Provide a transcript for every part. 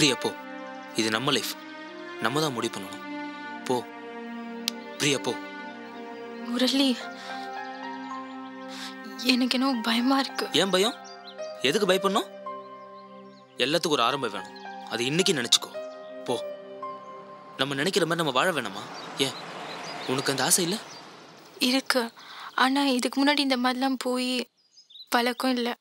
பிரியா போ இது நம்ம லைஃப் நம்ம தான் முடிவு பண்ணணும் போ பிரியா போ முரளி எனக்கு என்ன பயமா இருக்கு ஏன் பயம் எதுக்கு பயப்படணும் எல்லாத்துக்கும் ஒரு ஆரம்பம் வேணும் அது இன்னைக்கு நினைச்சுக்கோ போ நம்ம நினைக்கிற மாதிரி நம்ம வாழ வேணாமா ஏன் உனக்கு அந்த ஆசை இல்லை இருக்கு ஆனா இதுக்கு முன்னாடி இந்த மாதிரிலாம் போய் பழக்கம் இல்லை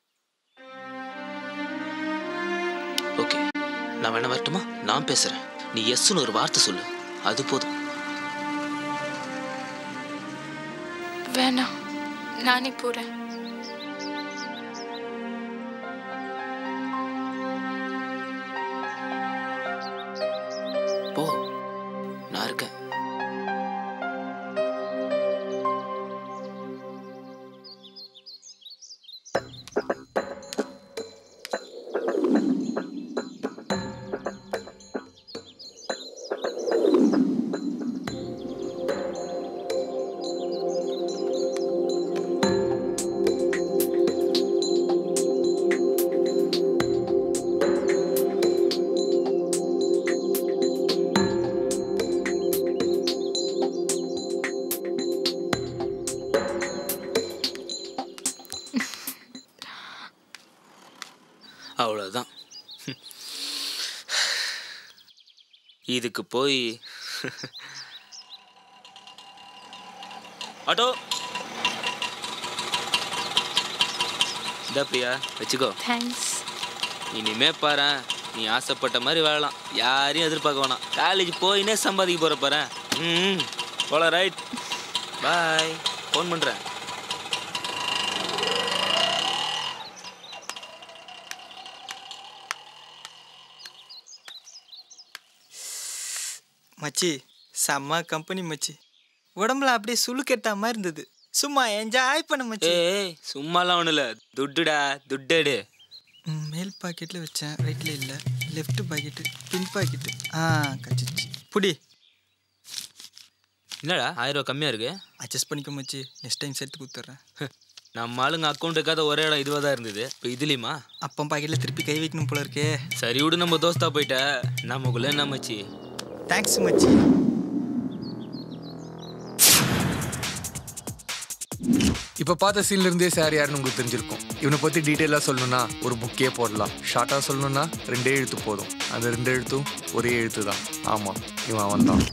ஓகே நான் வேணா வரட்டுமா நான் பேசுறேன் நீ எஸ்ன்னு ஒரு வார்த்தை சொல்லு அது போதும் வேணாம் நானே போறேன் போ நான் இருக்கேன் அவ்வளோதான் இதுக்கு போய் ஆட்டோ இதா பிரியா வச்சுக்கோ தேங்க்ஸ் இனிமே பாரு நீ ஆசைப்பட்ட மாதிரி வாழலாம் யாரையும் எதிர்பார்க்க வேணாம் காலேஜ் போயினே சம்பாதிக்க போற பாரு ம் போல ரைட் பாய் ஃபோன் பண்ணுறேன் மச்சி செம்ம கம்பெனி மச்சி உடம்புல அப்படியே சுளுக்கெட்டா மாதிரி இருந்தது சும்மா என்ஜாய் பண்ண மச்சி ஏய் சும்மாலாம் ஒன்றும் இல்லை துட்டுடா துட்டேடு ம், மேல் பாக்கெட்டில் வச்சேன் ரைட்டில் இல்லை லெஃப்ட் பாக்கெட்டு பின் பாக்கெட்டு ஆ கச்சிச்சு புடி என்னடா ஆயிரம் ரூபா கம்மியாக இருக்கு அட்ஜஸ்ட் பண்ணிக்க மச்சி நெக்ஸ்ட் டைம் சேர்த்து கொடுத்துட்றேன் நம்ம ஆளுங்க அக்கௌண்ட் இருக்காத ஒரே இடம் இதுவாக தான் இருந்தது இப்போ இதுலேயுமா அப்போ பாக்கெட்டில் திருப்பி கை வைக்கணும் போல இருக்கே சரி விடு நம்ம தோஸ்தா போயிட்ட நமக்குள்ள என்ன மச்சி தேங்க்ஸ் மச்சி இப்போ பார்த்த சீன்ல இருந்தே சார் யாருன்னு உங்களுக்கு தெரிஞ்சிருக்கும் இவனை பற்றி டீட்டெயிலாக சொல்லணும்னா ஒரு புக்கே போடலாம் ஷார்ட்டாக சொல்லணும்னா ரெண்டே எழுத்து போதும் அந்த ரெண்டு எழுத்தும் ஒரே எழுத்து தான் ஆமாம் இவன் அவன் தான்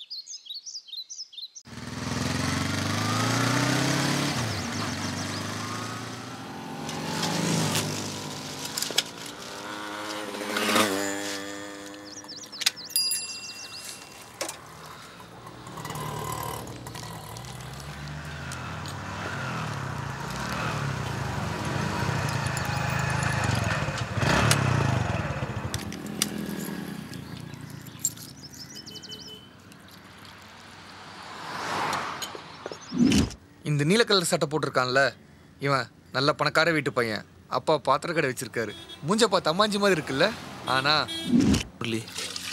இந்த நீல கலர் சட்டை போட்டிருக்கான்ல இவன் நல்ல பணக்கார வீட்டு பையன் அப்பா பாத்திர கடை வச்சிருக்காரு மூஞ்ச பார்த்து அம்மாஞ்சி மாதிரி இருக்குல்ல ஆனா முரளி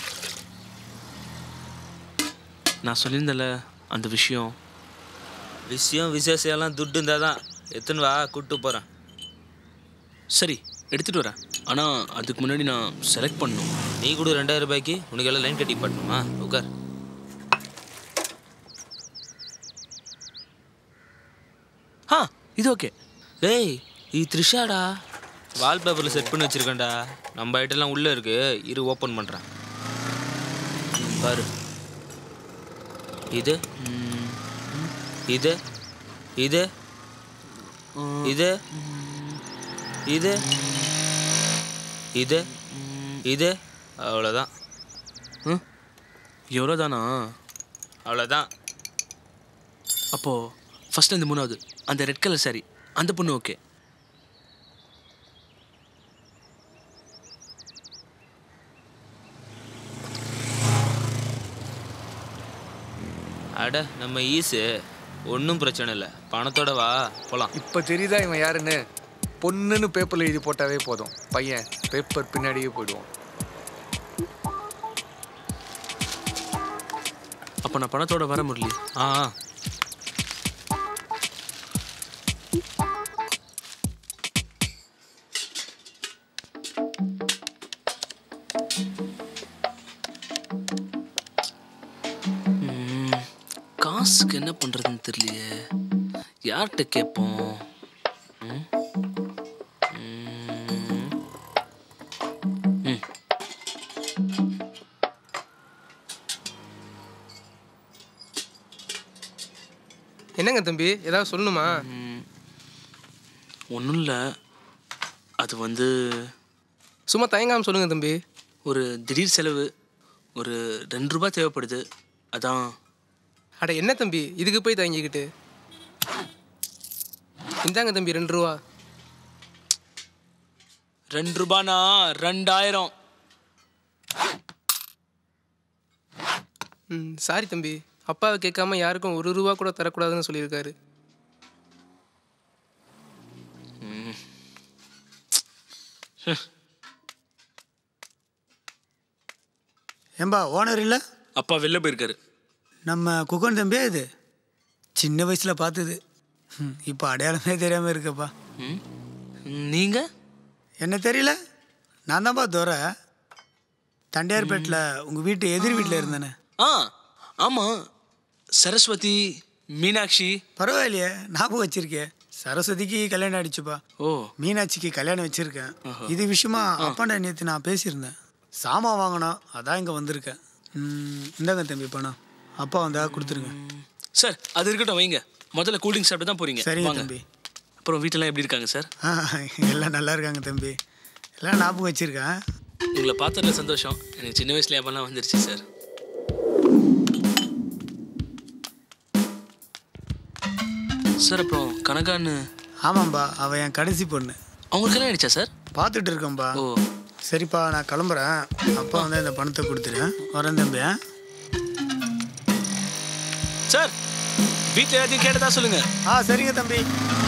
நான் சொல்லியிருந்தல அந்த விஷயம் விஷயம் விசேஷம் எல்லாம் துட்டு இருந்தால் தான் எத்தனை வா கூப்பிட்டு போகிறேன் சரி எடுத்துட்டு வரேன் ஆனால் அதுக்கு முன்னாடி நான் செலக்ட் பண்ணணும் நீ கொடு ரெண்டாயிரம் ரூபாய்க்கு உனக்கு எல்லாம் லைன் கட்டி பட்டணுமா உட்கார் ஆ இது ஓகே டேய் இது த்ரிஷாடா வால்பேப்பரில் செட் பண்ணி வச்சிருக்கேன்டா நம்ம ஐட்டெல்லாம் உள்ளே இருக்கு இரு ஓப்பன் பண்ணுறேன் பாரு இது ம், இது இது இது இது இது இது அவ்வளோதான் ம் எவ்வளோ தானா அவ்வளோதான் அப்போது ஃபஸ்ட் இந்த மூணாவது அந்த ரெட் கலர் சாரி அந்த பொண்ணு ஓகே அட நம்ம ஈஸு ஒன்றும் பிரச்சனை இல்லை பணத்தோட வா போகலாம் இப்போ தெரியுதா இவன் யாருன்னு பொண்ணுன்னு பேப்பரில் எழுதி போட்டாவே போதும் பையன் பேப்பர் பின்னாடியே போயிடுவான் அப்போ நான் பணத்தோட வர முரளி ஆ ஆ. காசுக்கு என்ன பண்ணுறதுன்னு தெரியலையே யார்கிட்ட கேட்போம் ம்? ம். ம். என்னங்க தம்பி ஏதாவது சொல்லணுமா ஒன்றும் இல்லை அது வந்து சும்மா தயங்காம சொல்லுங்க தம்பி ஒரு திடீர் செலவு ஒரு ரெண்டு ரூபாய் தேவைப்படுது அதான் அட என்ன தம்பி இதுக்கு போய் தயங்கிக்கிட்டு இந்தாங்க தம்பி ரெண்டு ரூபா ரெண்டு ரூபானா ரெண்டாயிரம் ம் சாரி தம்பி அப்பாவை கேட்காம யாருக்கும் ஒரு ரூபா கூட தரக்கூடாதுன்னு சொல்லியிருக்காரு ஏம்பா ஓனர் இல்லை அப்பா வெளில போயிருக்காரு நம்ம குக்கன் தம்பியா இது சின்ன வயசில் பார்த்தது ம், இப்போ அடையாளமே தெரியாமல் இருக்கப்பா ம் நீங்கள் என்ன தெரியல நான் தான்ப்பா துரை தண்டையார்பேட்டில் உங்கள் வீட்டு எதிர் வீட்டில் இருந்தேனே ஆ ஆமாம் சரஸ்வதி மீனாட்சி பரவாயில்லையே ஞாபகம் வச்சிருக்கேன் சரஸ்வதிக்கு கல்யாணம் ஆயிடுச்சுப்பா ஓ மீனாட்சிக்கு கல்யாணம் வச்சிருக்கேன் இது விஷயமா அப்பாண்ட நேற்று நான் பேசியிருந்தேன் சாமான் வாங்கினோம் அதான் இங்கே வந்திருக்கேன் ம், இந்தாங்க தம்பி பணம் அப்பா வந்தா கொடுத்துருங்க சார் அது இருக்கட்டும் வைங்க முதல்ல கூல்ட்ரிங்க்ஸ் சாப்பிட்டு தான் போகிறீங்க சரிங்க வாங்க தம்பி அப்புறம் வீட்டெல்லாம் எப்படி இருக்காங்க சார் ஆ எல்லாம் நல்லா இருக்காங்க தம்பி எல்லாம் ஞாபகம் வச்சிருக்கேன் உங்களை பார்த்ததுல சந்தோஷம் எனக்கு சின்ன வயசுல ஞாபகம்லாம் வந்துருச்சு சார் சார் அப்புறம் கனகான்னு ஆமாம்பா அவள் என் கடைசி பொண்ணு அவங்களுக்கு கல்யாணம் ஆயிடுச்சா சார் பார்த்துட்டு இருக்கேன்பா ஓ சரிப்பா நான் கிளம்புறேன் அப்பா வந்து இந்த பணத்தை கொடுத்துரு வரேன் தம்பி ஆ? சார் வீட்டில் எல்லாத்தையும் கேட்டதா சொல்லுங்க ஆ சரிங்க தம்பி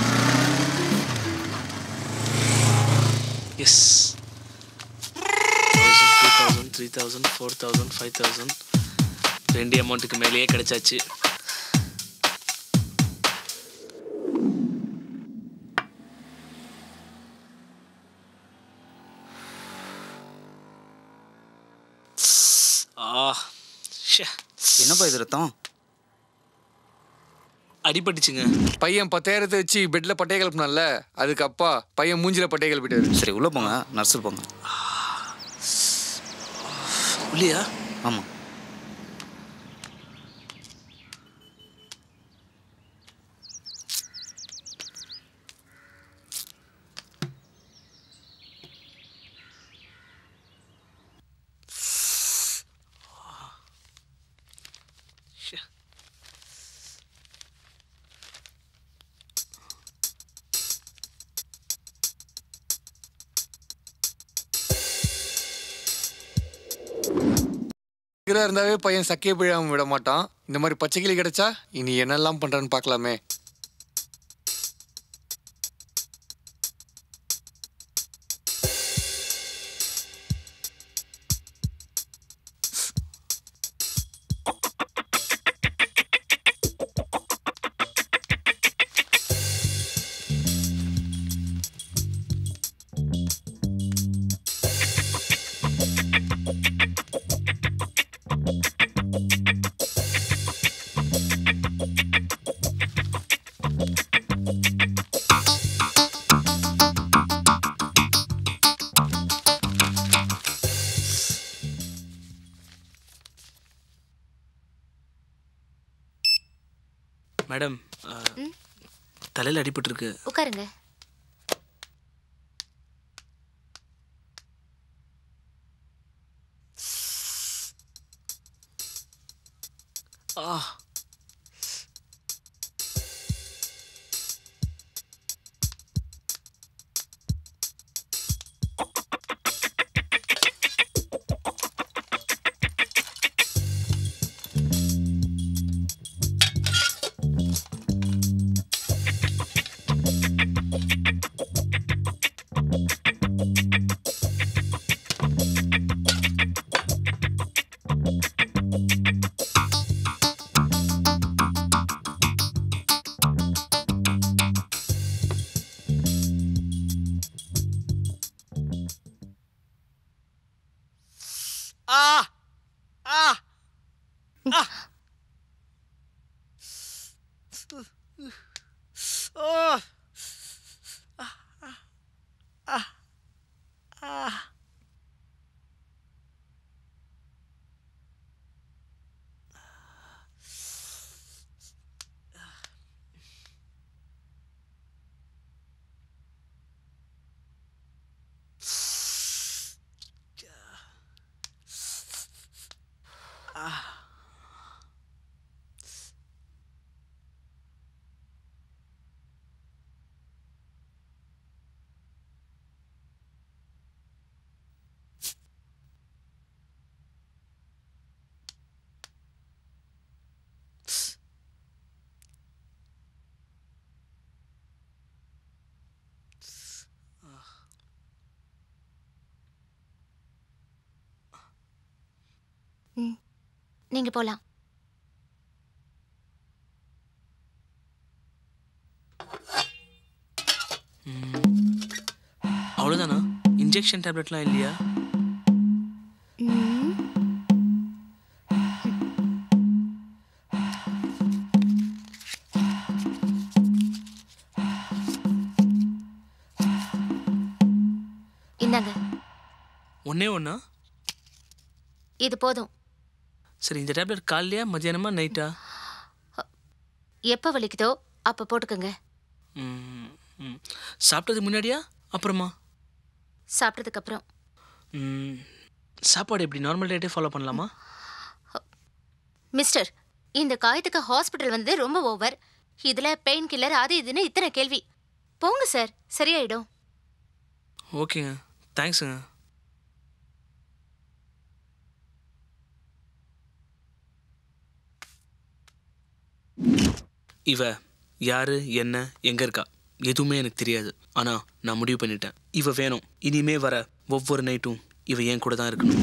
yes thousand two thousand three thousand four thousand five thousand ரெண்டு அமௌண்ட்டுக்கு மேலேயே கிடைச்சாச்சு ஆ ஷே என்னப்பா இது ரத்தம் அடிபட்டுச்சுங்க பையன் பத்தாயிரத்தை வச்சு பெட்ல பட்டைய கிளப்பினால அதுக்கு அப்பா பையன் மூஞ்சில பட்டைய கிளப்பிட்டாரு சரி உள்ளே போங்க நர்ஸில் போங்க இல்லையா ஆமாம் இருக்கிறா இருந்தாவே பையன் சக்கையை பிழாம விட மாட்டான் இந்த மாதிரி பச்சை கிளி கிடைச்சா இனி என்னெல்லாம் பண்றான்னு பார்க்கலாமே மேடம் தலையில் அடிபட்டிருக்கு உட்காருங்க ஆ ஓ ஆ, ஆ, ஆ, ஆ. நீங்க போலாம் அவ்வளோதானா இன்ஜெக்ஷன் டேப்லெட்லாம் இல்லையா ம். இந்தாங்க ஒன்றே ஒன்றா இது போதும் சரி இந்த டேப்லெட் காலையிலையா மத்தியானமா நைட்டா எப்போ வலிக்குதோ அப்போ போட்டுக்கோங்க ம், ம். சாப்பிட்டதுக்கு முன்னாடியா அப்புறமா சாப்பிட்டதுக்கு அப்புறம் ம், சாப்பாடு எப்படி நார்மல் டேட்டே ஃபாலோ பண்ணலாமா மிஸ்டர் இந்த காயத்துக்கு ஹாஸ்பிட்டல் வந்து ரொம்ப ஓவர் இதுல பெயின் கில்லர் அது இதுன்னு இத்தனை கேள்வி போங்க சார் சரியாயிடும் ஓகேங்க தேங்க்ஸுங்க இவ யாரு என்ன எங்க இருக்கா எதுவுமே எனக்கு தெரியாது ஆனா நான் முடிவு பண்ணிட்டேன் இவ வேணும் இனிமே வர ஒவ்வொரு நைட்டும் இவ என் கூட தான் இருக்கணும்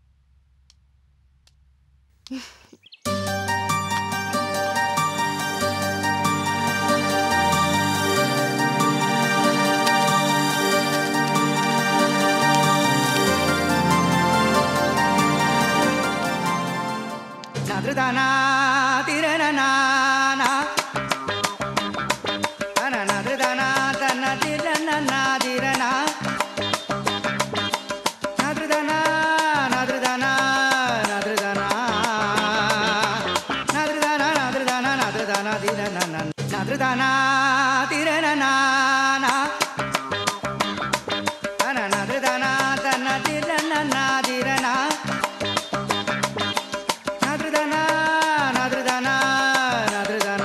நதுதானா திரணனா நதுதானா தன்ன திரணனா திரணா நதுதானா நதுதானா நதுதானா நதுதானா நதுதானா நதுதானா திரணனா நதுதானா திரணனா நதுதானா தன்ன திரணனா திரணா நதுதானா நதுதானா நதுதானா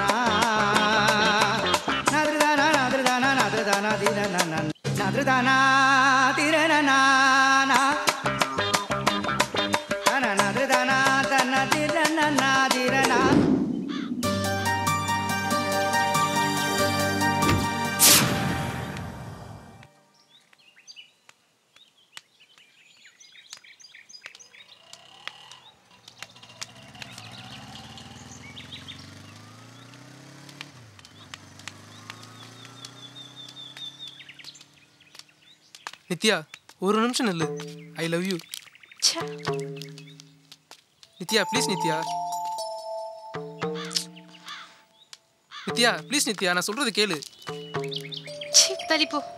நதுதானா நதுதானா நதுதானா திரணனா நதுதானா திரணனா நதுதானா தன்ன திரணனா திரணா நித்யா ஒரு நிமிஷம் நில்லு ஐ லவ் யூ ச்சே நித்யா ப்ளீஸ் நித்யா நித்யா ப்ளீஸ் நித்யா நான் சொல்றது கேளு ச்சீ தள்ளி போ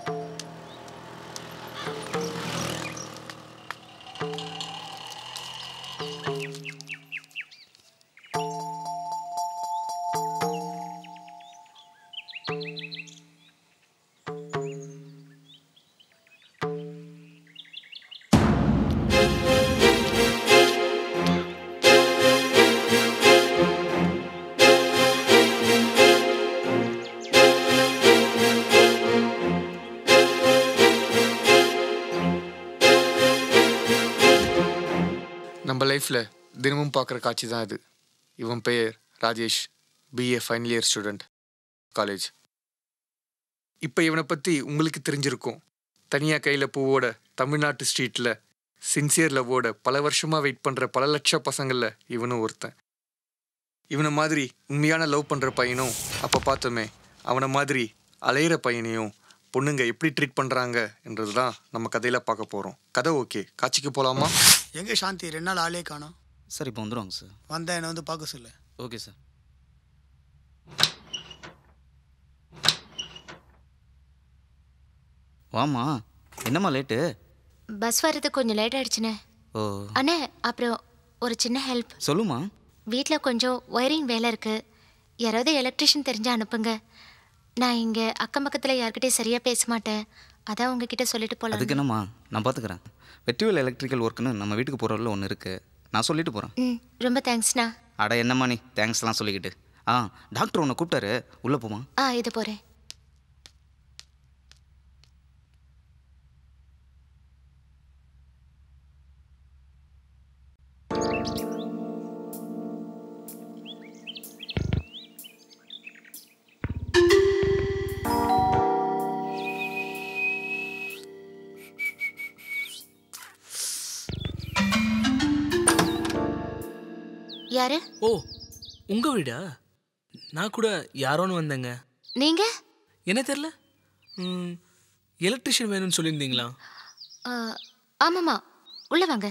நம்ம லைஃப்பில் தினமும் பார்க்குற காட்சி தான் இது இவன் பெயர் Rajesh BA final year student college இப்போ இவனை பற்றி உங்களுக்கு தெரிஞ்சிருக்கும் தனியாக கையில் பூவோட தமிழ்நாட்டு ஸ்ட்ரீட்டில் சின்சியர் லவ்வோட பல வருஷமாக வெயிட் பண்ணுற பல லட்ச பசங்களில் இவனும் ஒருத்தன் இவனை மாதிரி உண்மையான லவ் பண்ணுற பையனும் அப்போ பார்த்தோமே அவனை மாதிரி அலையிற பையனையும் பொண்ணுங்க எப்படி ட்ரீட் பண்ணுறாங்க என்றது தான் நம்ம கதையில் பார்க்க போகிறோம் கதை ஓகே காட்சிக்கு போகலாமா எங்கே சாந்தி ரெண்டு நாள் ஆளே காணோம் சார் இப்போ வந்துடுவாங்க சார் வந்தா என்னை வந்து பார்க்க சொல்லு ஓகே சார் வாமா என்னம்மா லேட்டு பஸ் வர்றதுக்கு கொஞ்சம் லேட் ஆயிடுச்சுண்ணே ஓ அண்ணே அப்புறம் ஒரு சின்ன ஹெல்ப் சொல்லுமா வீட்டில் கொஞ்சம் ஒயரிங் வேலை இருக்கு யாராவது எலக்ட்ரிஷியன் தெரிஞ்சா அனுப்புங்க நான் இங்கே அக்கம் பக்கத்தில் யார்கிட்டயும் சரியாக பேச மாட்டேன் அதான் உங்ககிட்ட சொல்லிட்டு அதுக்கு போகலாம் என்னம்மா நான் பார்த்துக்கிறேன் வெற்றிவேல் எலக்ட்ரிக்கல் ஒர்க்குன்னு நம்ம வீட்டுக்கு போகிறவரில் ஒன்று இருக்குது நான் சொல்லிட்டு போகிறேன் ம் ரொம்ப தேங்க்ஸ்ண்ணா அட என்னம்மா நீ தேங்க்ஸ்லாம் சொல்லிக்கிட்டு ஆ டாக்டர் உன்னை கூப்பிட்டாரு உள்ளே போமா ஆ இது போகிறேன் யாரு ஓ உங்க வீடா நான் கூட யாரோன்னு வந்தேங்க நீங்க என்ன தெரில எலக்ட்ரிஷியன் வேணும்னு சொல்லியிருந்தீங்களா ஆ, ஆமாம்மா உள்ள வாங்க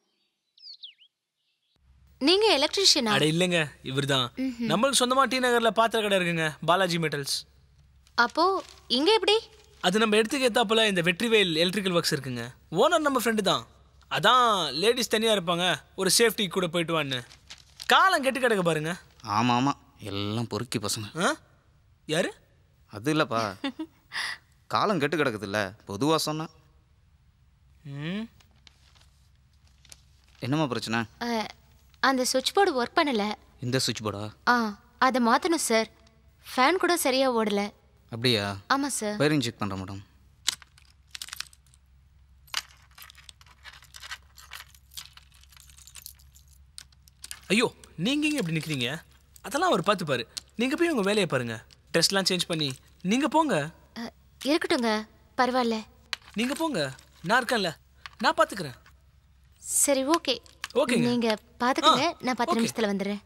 நீங்க எலக்ட்ரிஷியனா அட இல்லைங்க இவர்தான் நம்மளுக்கு சொந்தமா டி நகர்ல பாத்திர கடை இருக்குங்க பாலாஜி மெட்டல்ஸ் அப்போ இங்க எப்படி அது நம்ம எடுத்துக்க ஏத்தாப்புல இந்த வெற்றிவேல் எலக்ட்ரிக்கல் ஒர்க்ஸ் இருக்குங்க ஓனர் நம்ம ஃப்ரெண்டு தான் அதான் லேடிஸ் தனியாக இருப்பாங்க ஒரு சேஃப்டி கூட போயிட்டு வான்னு காலம் கெட்டு கிடக்க பாருங்க ஆமாம் ஆமாம் எல்லாம் பொறுக்கி பசங்க ஆ யாரு அது இல்லைப்பா காலம் கெட்டு கிடக்குதுல்ல பொதுவாக சொன்னேன் ம் என்னம்மா பிரச்சனை ஆ, அந்த சுவிட்ச் போர்டு ஒர்க் பண்ணல இந்த சுவிட்ச் போர்டா ஆ அதை மாத்தணும் சார் ஃபேன் கூட சரியா ஓடல அப்படியா ஆமா சார் வயரிங் செக் பண்ணுறேன் மேடம் ஐயோ நீங்க இங்க எப்படி நிக்கிறீங்க அதெல்லாம் அவர் பார்த்துப்பாரு நீங்க போய் உங்க வேலையை பாருங்க ட்ரெஸ்லாம் சேஞ்ச் பண்ணி நீங்க போங்க ஆ, இருக்கட்டுங்க பரவாயில்ல நீங்க போங்க நான் இருக்கேன்ல நான் பாத்துக்கிறேன் சரி ஓகே ஓகேங்க. நீங்க பாத்துக்கங்க ஆ, நான் பத்து ஓகே. நிமிஷத்துல வந்துடுறேன்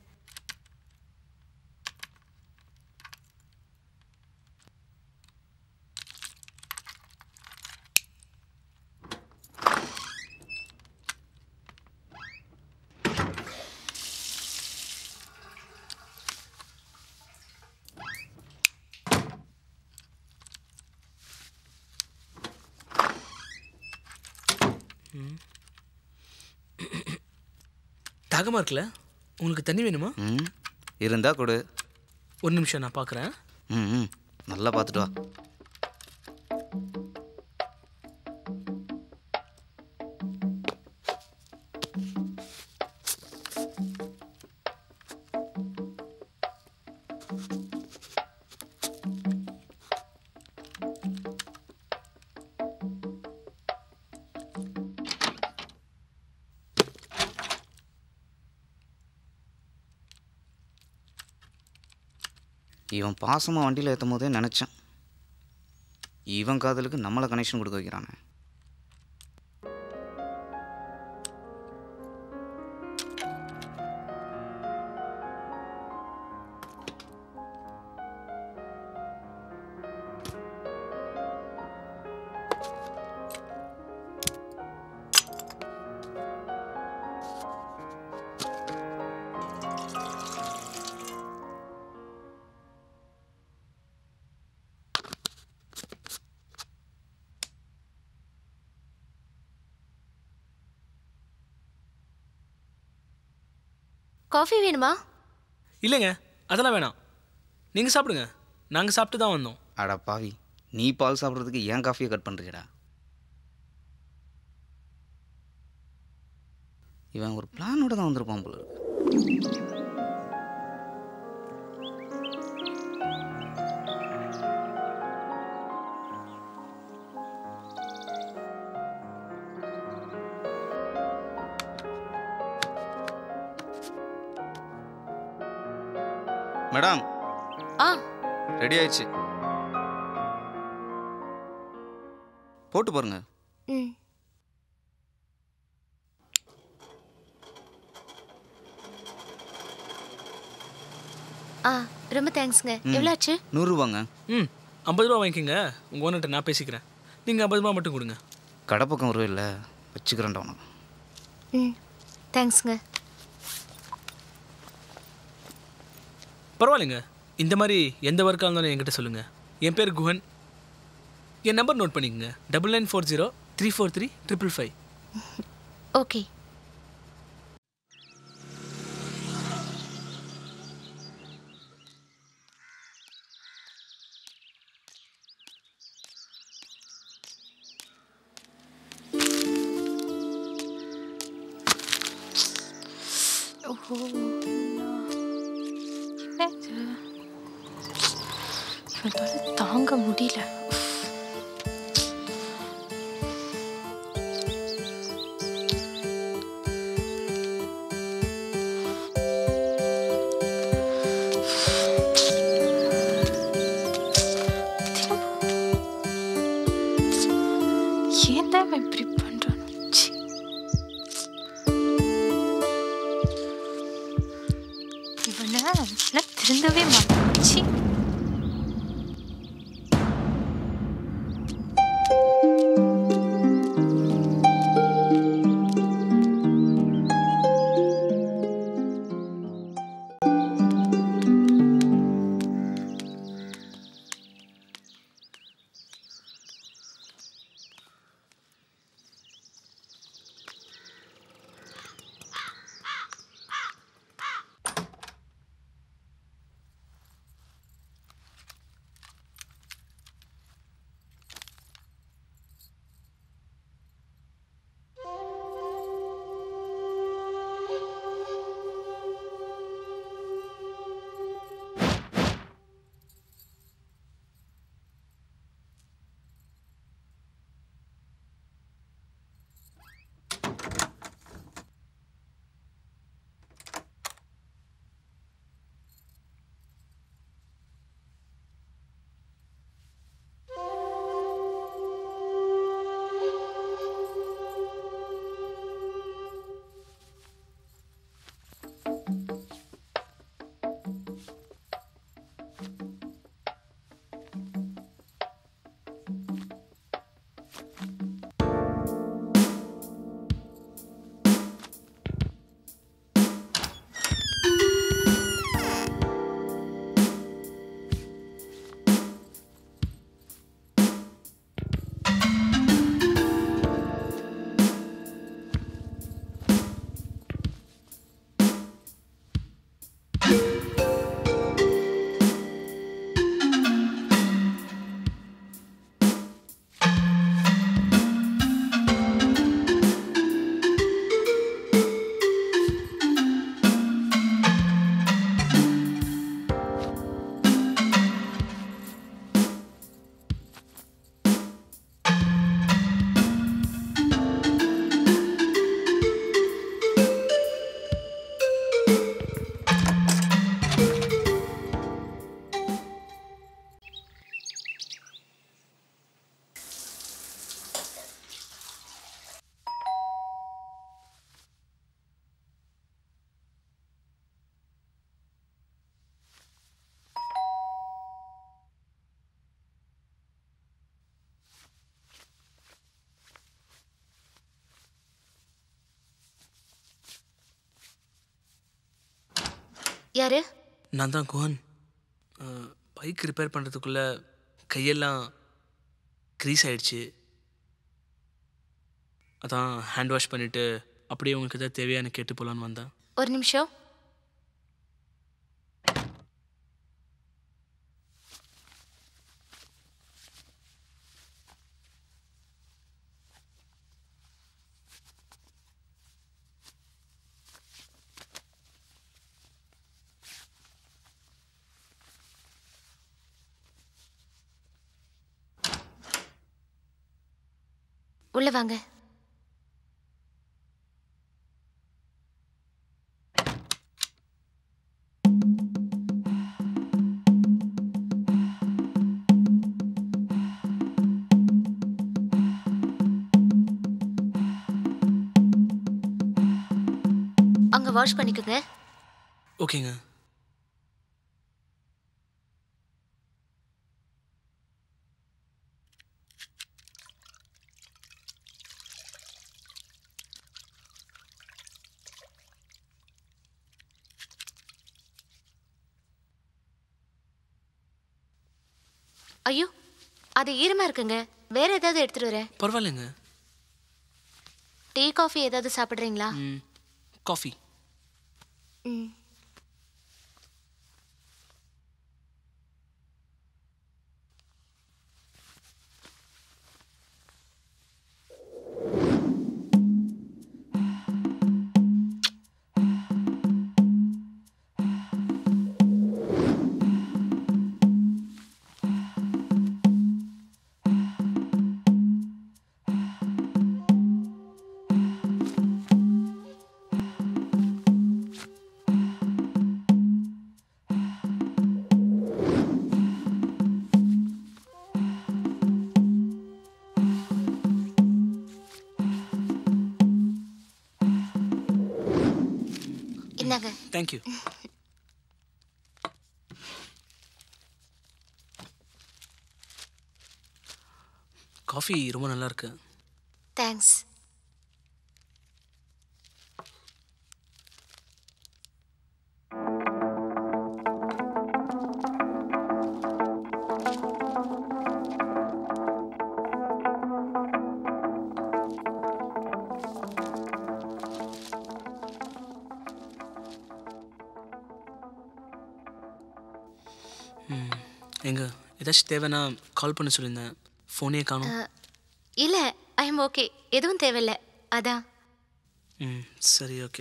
தாகமா இருக்குல்ல உங்களுக்கு தண்ணி வேணுமா ம் இருந்தா கொடு ஒரு நிமிஷம் நான் பார்க்குறேன் ம் ம் நல்லா பார்த்துட்டு வா இவன் பாசமாக வண்டியில் ஏற்றும் போதே நினச்சேன் இவன் காதலுக்கு நம்மளை கனெக்ஷன் கொடுக்க வைக்கிறானே காஃபி வேணுமா இல்லைங்க அதெல்லாம் வேணாம் நீங்கள் சாப்பிடுங்க நாங்கள் சாப்பிட்டு தான் வந்தோம் அடா பாவி நீ பால் சாப்பிட்றதுக்கு ஏன் காஃபியை கட் பண்ணுறியடா இவன் ஒரு பிளானோட தான் வந்திருப்பான் போல இருக்கு. மேடம் ஆ ரெடி ஆயிடுச்சு போட்டு பாருங்க ம் ஆ ரொம்ப தேங்க்ஸ்ங்க எவ்வளோ ஆச்சு நூறுரூவாங்க ம் ஐம்பது ரூபா வாங்கிக்கோங்க உங்கள் ஓனர்கிட்ட நான் பேசிக்கிறேன் நீங்கள் ஐம்பது ரூபா மட்டும் கொடுங்க கடை பக்கம் வருவே இல்லை வச்சுக்கிறேன்டா உனக்கு ம் தேங்க்ஸ்ங்க பரவாயில்லைங்க இந்த மாதிரி எந்த ஒர்க்காக இருந்தாலும் என்கிட்ட சொல்லுங்கள் என் பேர் குஹன் என் நம்பர் நோட் பண்ணிக்கங்க double nine four zero three four three triple five okay ஓஹோ என்ன இது இவன் தொல்லை தாங்க முடியல ஏன் தான் இவன் இப்படி பண்றான் ச்சீ. இவனை நான் திருந்தவே மாட்டேன் ச்சீ. யாரு நான் தான் குஹன் பைக் ரிப்பேர் பண்ணுறதுக்குள்ளே கையெல்லாம் க்ரீஸ் ஆயிடுச்சு அதான் ஹேண்ட் வாஷ் பண்ணிவிட்டு அப்படியே உங்களுக்கு எதாவது தேவையான கேட்டு போகலான்னு வந்தேன் ஒரு நிமிஷம் உள்ள வாங்க அங்க வாஷ் பண்ணிக்கோங்க ஓகேங்க ஐயோ அது ஈரமா இருக்குங்க வேற ஏதாவது எடுத்துட்டு வரேன் பரவாயில்லைங்க டீ காஃபி ஏதாவது சாப்பிட்றீங்களா ம் காஃபி ம் இந்தாங்க தேங்க்யூ காஃபி ரொம்ப நல்லா இருக்கு தேங்க்ஸ் ம் எங்க ஏதாச்சும் தேவைன்னா கால் பண்ண சொல்லியிருந்தேன் ஃபோனே காணும் இல்லை ஐ எம் ஓகே எதுவும் தேவையில்லை அதான் ம் சரி ஓகே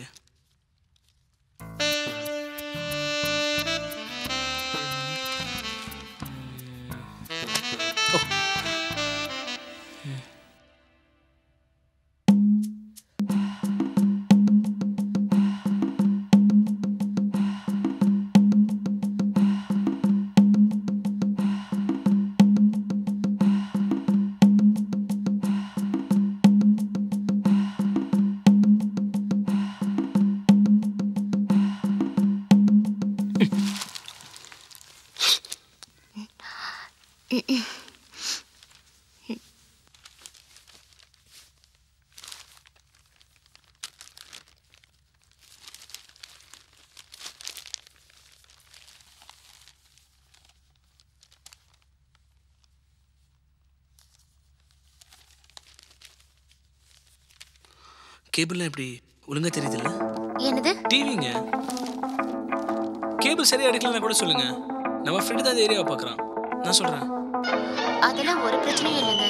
கேபிள்லாம் எப்படி ஒழுங்கா தெரியுதுல்ல என்னது டிவிங்க கேபிள் சரியா எடுக்கலன்னா கூட சொல்லுங்க நம்ம ஃப்ரெண்டு தான் இந்த ஏரியாவை பார்க்குறான் நான் சொல்கிறேன் அதெல்லாம் ஒரு பிரச்சனையும் இல்லைங்க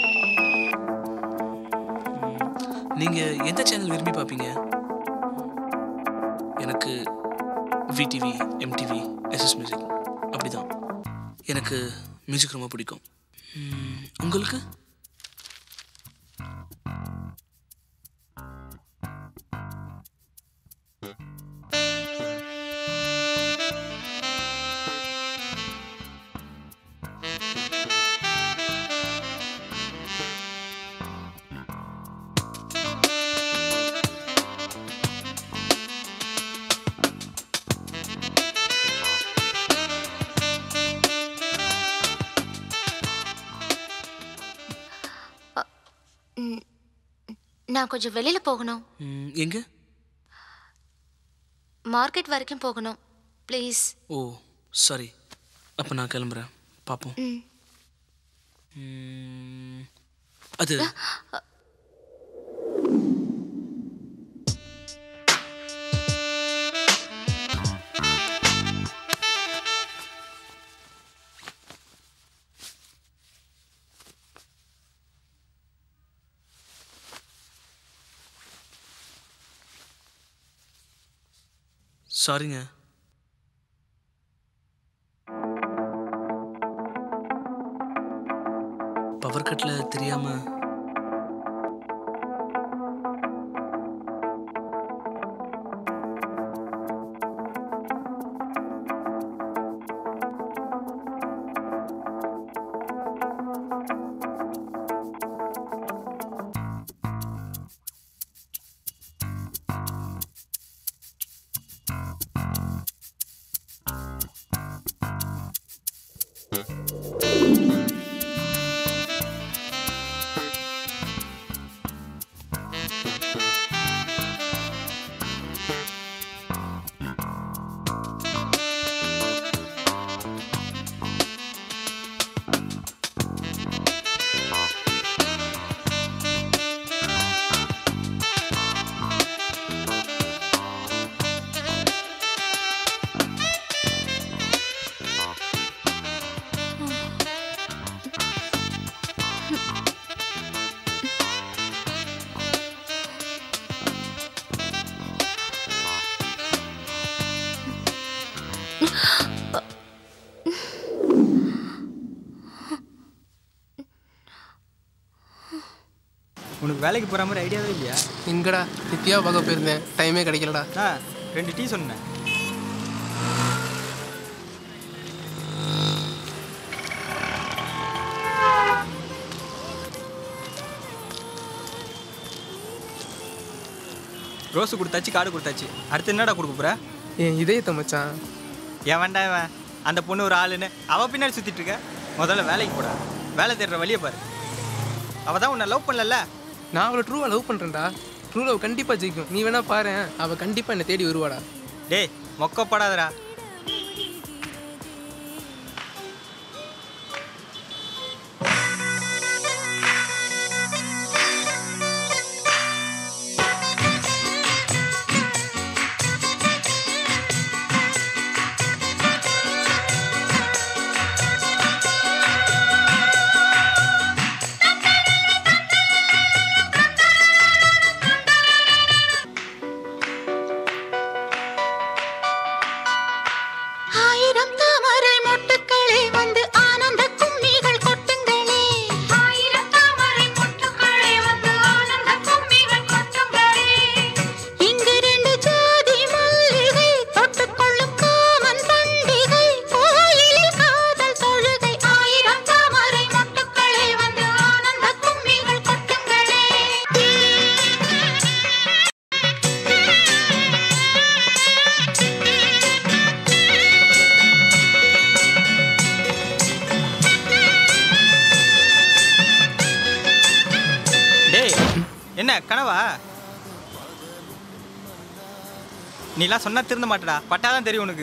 நீங்கள் எந்த சேனல் விரும்பி பார்ப்பீங்க எனக்கு விடிவி எம்டிவி எஸ்எஸ் மியூசிக் அப்படிதான் எனக்கு மியூசிக் ரொம்ப பிடிக்கும் ம், உங்களுக்கு ம், நான் கொஞ்சம் வெளியில் போகணும் ம், எங்க மார்க்கெட் வரைக்கும் போகணும் ப்ளீஸ் ஓ சாரி அப்போ நான் கிளம்புறேன் பார்ப்போம் ம் ம், அது சாரிங்க பவர் கட்ல தெரியாம உனக்கு வேலைக்கு போகிற மாதிரி ஐடியாவே இல்லையா எங்கடா நித்யா பார்க்க போயிருந்தேன் டைமே கிடைக்கலடா ஆ ரெண்டு டீ சொன்னேன் ரோஸு கொடுத்தாச்சு காடு கொடுத்தாச்சு அடுத்து என்னடா கொடுக்க போற என் இதயத்தை மச்சான் ஏன் வேண்டாம் இவன் அந்த பொண்ணு ஒரு ஆளுன்னு அவ பின்னாடி சுத்திட்டு இருக்க முதல்ல வேலைக்கு போடா வேலை தேடுற வழியை பாரு அவ தான் உன்னை லவ் பண்ணல நான் அவளை ட்ரூவாக லவ் பண்ணுறேன்டா ட்ரூ லவ் கண்டிப்பாக ஜெயிக்கும் நீ வேணா பாரு அவள் கண்டிப்பாக என்னை தேடி வருவாடா டேய் மொக்கப்படாதடா ஆயிரம் தாமரை மொட்டுக்களே வந்து ஆனந்த கும்மிகள் கொட்டுங்களே ஆயிரம் தாமரை மொட்டுக்களே வந்து ஆனந்த கும்மிகள் கொட்டுங்களே இங்கு ரெண்டு ஜாதி மல்லிகை தொட்டுக்கொள்ளும் காமன் பண்டிகை கோயிலில் காதல் தொழுகை ஆயிரம் தாமரை மொட்டுக்களே வந்து ஆனந்த கும்மிகள் கொட்டுங்களே டேய் என்ன கனவா நீலாம் சொன்னா திருந்த மாட்டடா பட்டாதான் தெரியும் உனக்கு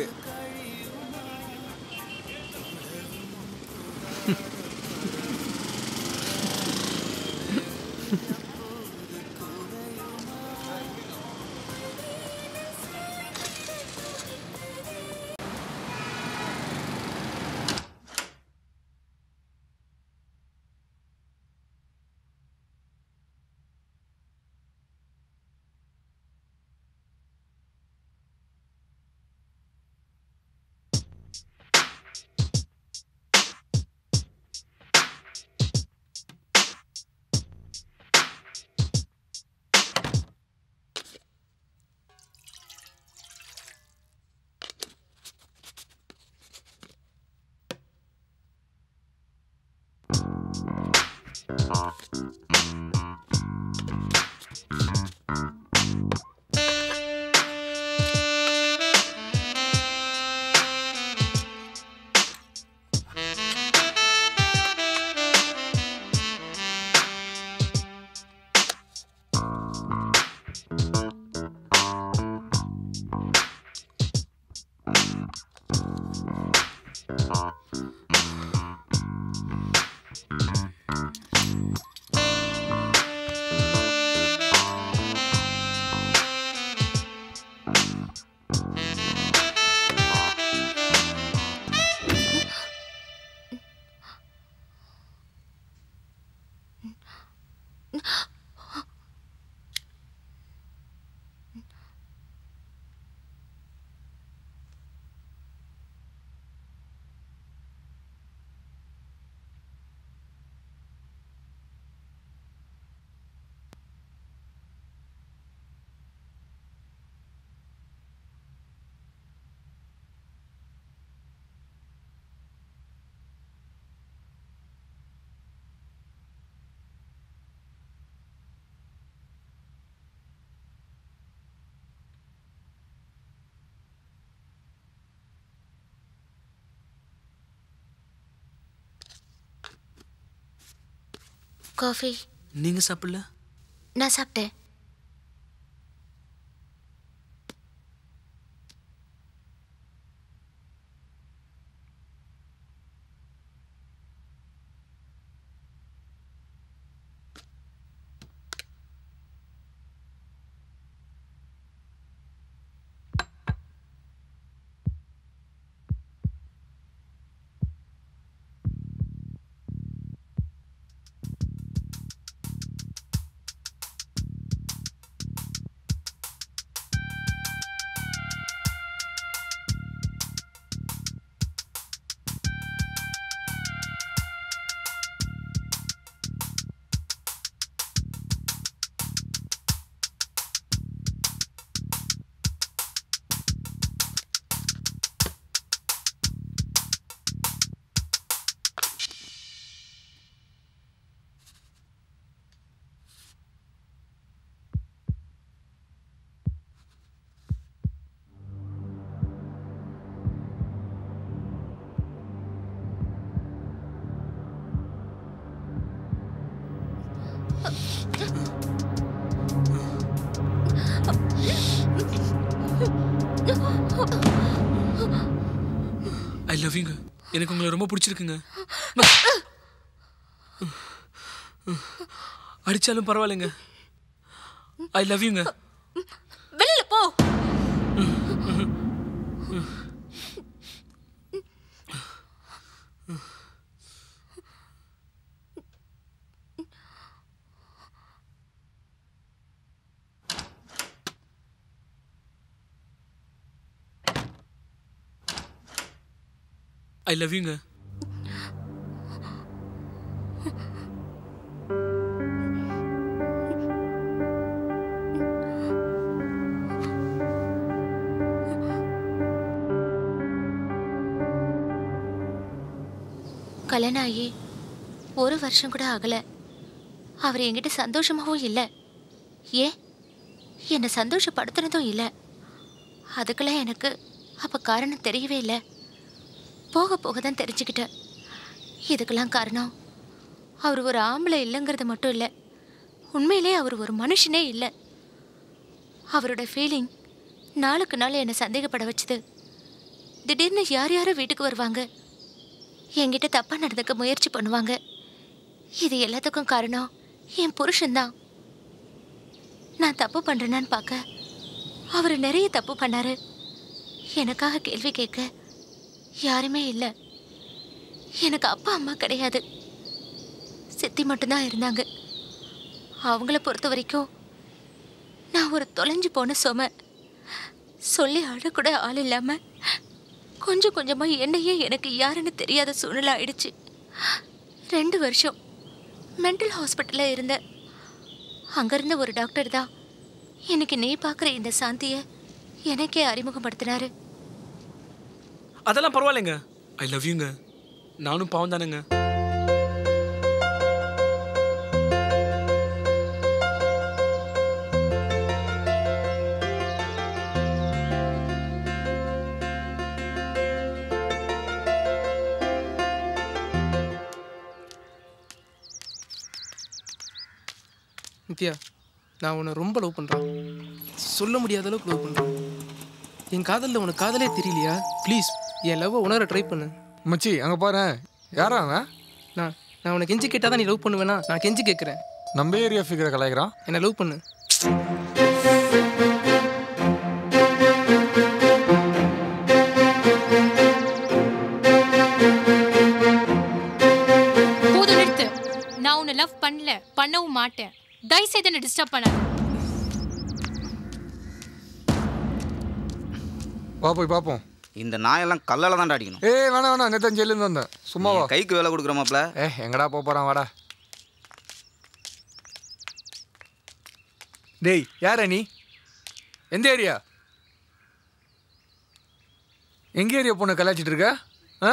காஃபி நீங்க சாப்பிடல நான் சாப்பிட்டேன் லவ் யூங்க எனக்கு உங்களை ரொம்ப பிடிச்சிருக்குங்க அடிச்சாலும் பரவாயில்லைங்க ஐ லவ் யூங்க வெளியில போ ஐ லவ் யூங்க கல்யாணம் ஆகி ஒரு வருஷம் கூட ஆகல அவர் என்கிட்ட சந்தோஷமாவும் இல்லை ஏன் என்னை சந்தோஷப்படுத்துனதும் இல்லை அதுக்கெல்லாம் எனக்கு அப்போ காரணம் தெரியவே இல்லை போக போக தான் தெரிஞ்சுக்கிட்டேன் இதுக்கெல்லாம் காரணம் அவர் ஒரு ஆம்பளை இல்லைங்கிறது மட்டும் இல்லை உண்மையிலே அவர் ஒரு மனுஷனே இல்லை அவரோட ஃபீலிங் நாளுக்கு நாள் என்னை சந்தேகப்பட வச்சுது திடீர்னு யார் யாரும் வீட்டுக்கு வருவாங்க என்கிட்ட தப்பாக நடந்துக்க முயற்சி பண்ணுவாங்க இது எல்லாத்துக்கும் காரணம் என் புருஷன்தான் நான் தப்பு பண்ணுறேனான்னு பார்க்க அவர் நிறைய தப்பு பண்ணாரு எனக்காக கேள்வி கேட்க யாருமே இல்லை எனக்கு அப்பா அம்மா கிடையாது சித்தி மட்டும்தான் இருந்தாங்க அவங்கள பொறுத்த வரைக்கும் நான் ஒரு தொலைஞ்சு போன சும சொல்லி அழக்கூட ஆள் இல்லாமல் கொஞ்சம் கொஞ்சமாக என்னையே எனக்கு யாருன்னு தெரியாத சூழ்நிலை ஆயிடுச்சு ரெண்டு வருஷம் மென்டல் ஹாஸ்பிட்டலில் இருந்தேன் அங்கேருந்த ஒரு டாக்டர் தான் எனக்கு நீ பார்க்குற இந்த சாந்தியை எனக்கே அறிமுகப்படுத்தினாரு அதெல்லாம் பரவாயில்லைங்க ஐ லவ் யூங்க நானும் பாவம் தானேங்க நித்யா நான் உன்னை ரொம்ப லவ் பண்ணுறேன் சொல்ல முடியாத அளவுக்கு லவ் பண்ணுறேன் என் காதலில் உனக்கு காதலே தெரியலையா ப்ளீஸ் என் லவ்வை உணர ட்ரை பண்ணு மச்சி அங்கே பாரு யாரா அவன் நான் நான் உனக்கு கெஞ்சி கேட்டால் தான் நீ லவ் பண்ணுவேனா நான் கெஞ்சி கேட்குறேன் நம்ம ஏரியா ஃபிகரை கலாய்க்கிறான் என்னை லவ் பண்ணு போதும் நிறுத்து நான் உன்னை லவ் பண்ணல பண்ணவும் மாட்டேன் தயவு செய்து என்ன டிஸ்டர்ப் பண்ணாத வா போய் பார்ப்போம் இந்த நாயெல்லாம் கல்லால தான் அடிக்கணும் ஏய் வேணாம் வேணாம் நேற்று ஜெயிலேருந்து வந்தேன் சும்மாவா நீ கைக்கு வேலை கொடுக்குற மாப்ள ஏ எங்கடா போக போகிறான் வாடா டேய் யாரா நீ எந்த ஏரியா எங்க ஏரியா பொண்ணு கலாச்சிட்டு இருக்க ஆ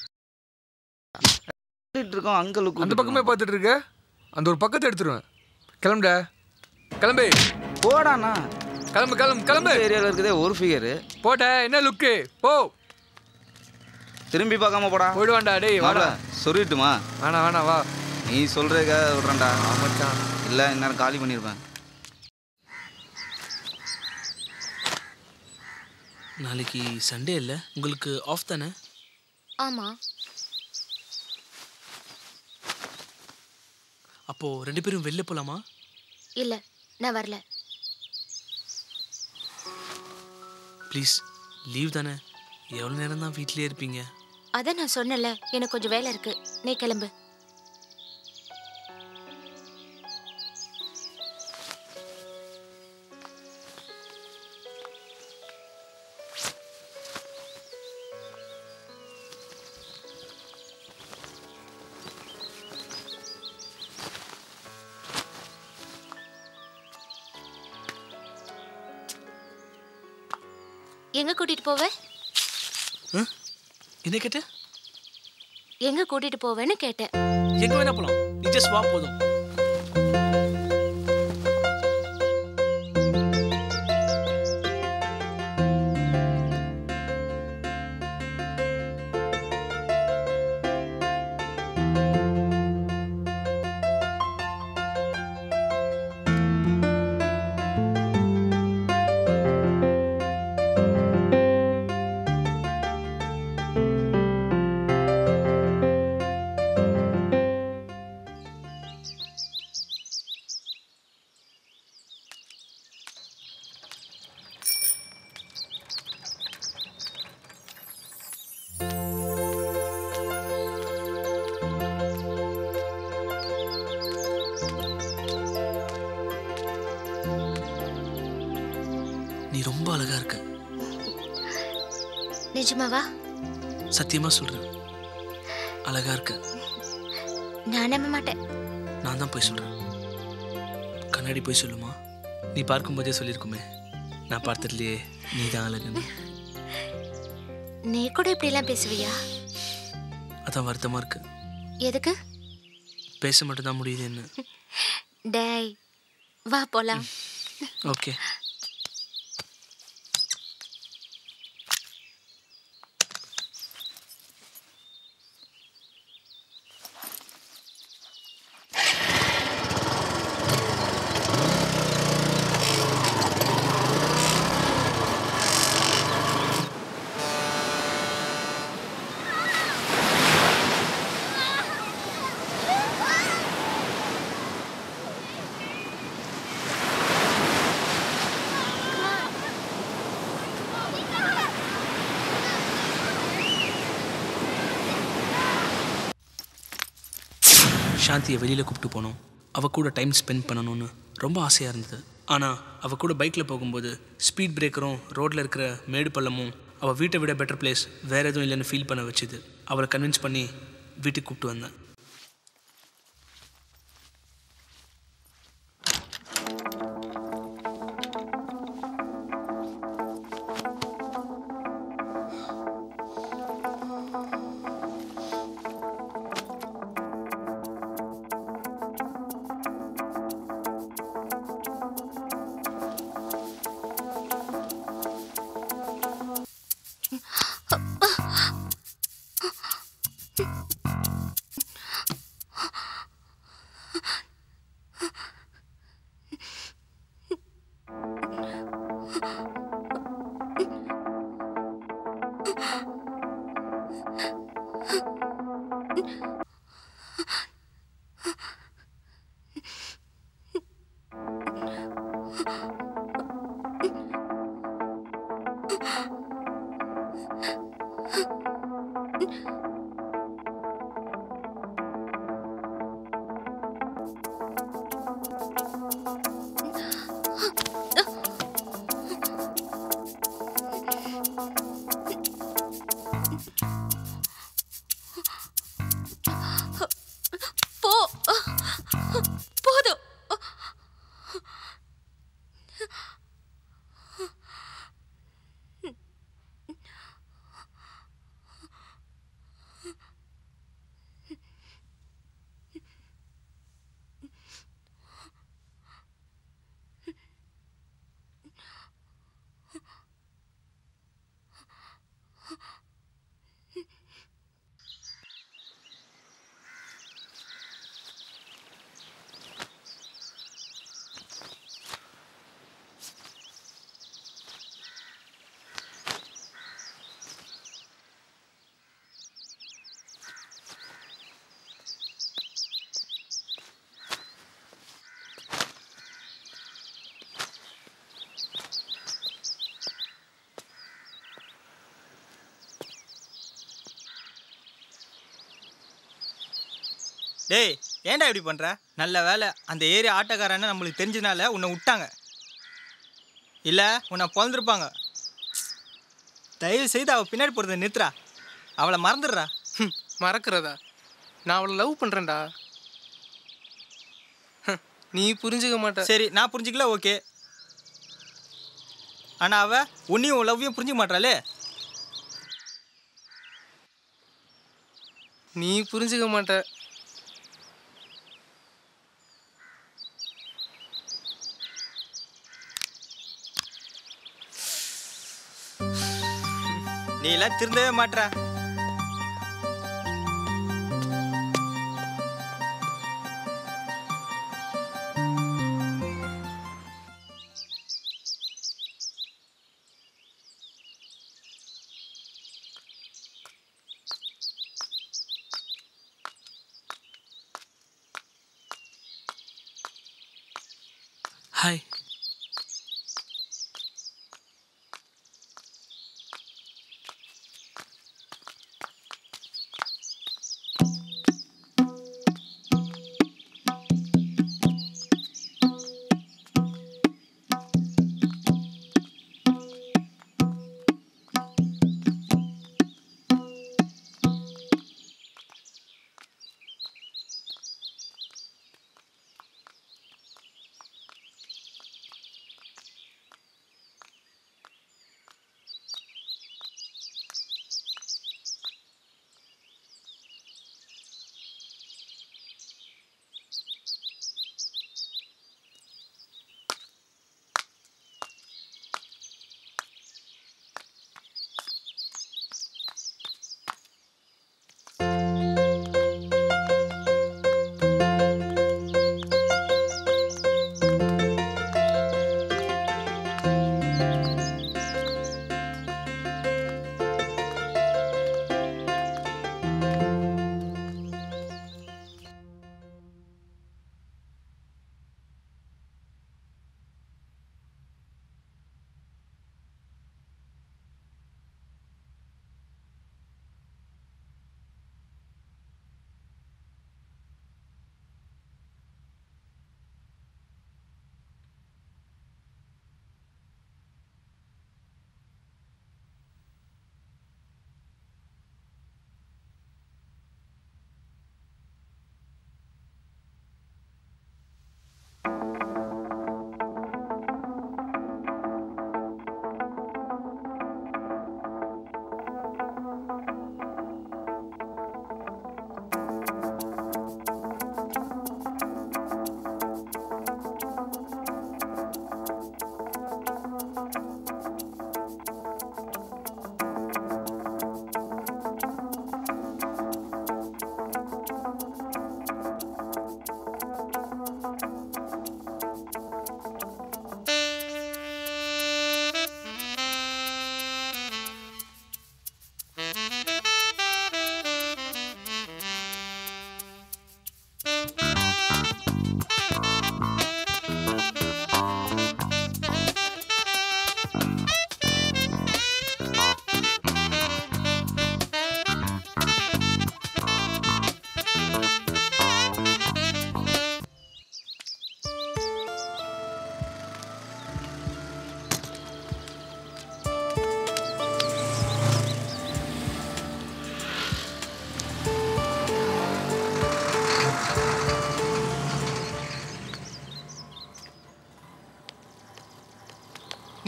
இருக்கோம் அங்க லுக்கு அந்த பக்கமே பார்த்துட்டு இருக்க அந்த ஒரு பக்கத்தை எடுத்துருவேன் கிளம்புடா கிளம்பு போடாண்ணா கிளம்பு கிளம்பு கிளம்பு ஏரியாவில் இருக்குதே ஒரு ஃபிகரு போட்ட என்ன லுக்கு போ திரும்பி பார்க்காம போடா போயிடுவான்டா டேய் மாப்ள வாடா சொல்லிட்டுமா வேணாம் வேணாம் வா நீ சொல்றதுக்க விட்றேன்டா மச்சான் இல்லை இந்நேரம் காலி பண்ணியிருப்பேன் நாளைக்கு சண்டே இல்லை உங்களுக்கு ஆஃப் தானே ஆமாம் அப்போது ரெண்டு பேரும் வெளில போகலாமா இல்லை நான் வரல ப்ளீஸ் லீவ் தானே எவ்வளோ நேரம் தான் வீட்டிலே இருப்பீங்க அதான் நான் சொன்னல எனக்கு கொஞ்சம் வேலை இருக்கு நீ கிளம்பு எங்க கூட்டிட்டு போவ என்ன கேட்ட எங்க கூட்டிட்டு போவேன்னு கேட்டேன் எங்கே வேணா போகலாம் நீ ஜஸ்ட் வா போதும் ரொம்ப அழகா இருக்க நிஜமாவா சத்தியமா சொல்றேன் அழகா இருக்க நான் நம்ப மாட்டேன் நான் தான் போய் சொல்றேன் கண்ணாடி போய் சொல்லுமா நீ பார்க்கும்போதே சொல்லியிருக்குமே நான் பார்த்ததுலயே நீ தான் அழகுன்னு நீ கூட இப்படி எல்லாம் பேசுவியா அதான் வருத்தமா இருக்கு எதுக்கு பேச மட்டும் தான் முடியுதுன்னு டேய் வா போலாம் ஓகே சாந்தியை வெளியில் கூப்பிட்டு போனோம் அவ கூட டைம் ஸ்பெண்ட் பண்ணணும்னு ரொம்ப ஆசையாக இருந்தது ஆனால் அவ கூட பைக்கில் போகும்போது ஸ்பீட் பிரேக்கரும் ரோட்டில் இருக்கிற மேடு பள்ளமும் அவள் வீட்டை விட பெட்டர் பிளேஸ் வேறு எதுவும் இல்லைன்னு ஃபீல் பண்ண வச்சுது அவளை கன்வின்ஸ் பண்ணி வீட்டுக்கு கூப்பிட்டு வந்தேன் போ போதும் டேய் ஏன்டா இப்படி பண்ற நல்ல வேலை அந்த ஏரியா ஆட்டோக்காரன்னு நம்மளுக்கு தெரிஞ்சதுனால உன்னை விட்டாங்க இல்லை உன்னை பிறந்திருப்பாங்க தயவு செய்து அவள் பின்னாடி போகிறத நிறுத்துறா அவளை மறந்துடுறா ஹம், மறக்கிறதா நான் அவளை லவ் பண்ணுறேன்டா நீ புரிஞ்சுக்க மாட்ட சரி நான் புரிஞ்சுக்கல ஓகே ஆனால் அவள் உன்னையும் உன் லவ்வையும் புரிஞ்சுக்க மாட்டாளே நீ புரிஞ்சுக்க மாட்ட நீ எல்லாம் திருந்தவே மாட்ற ஹாய்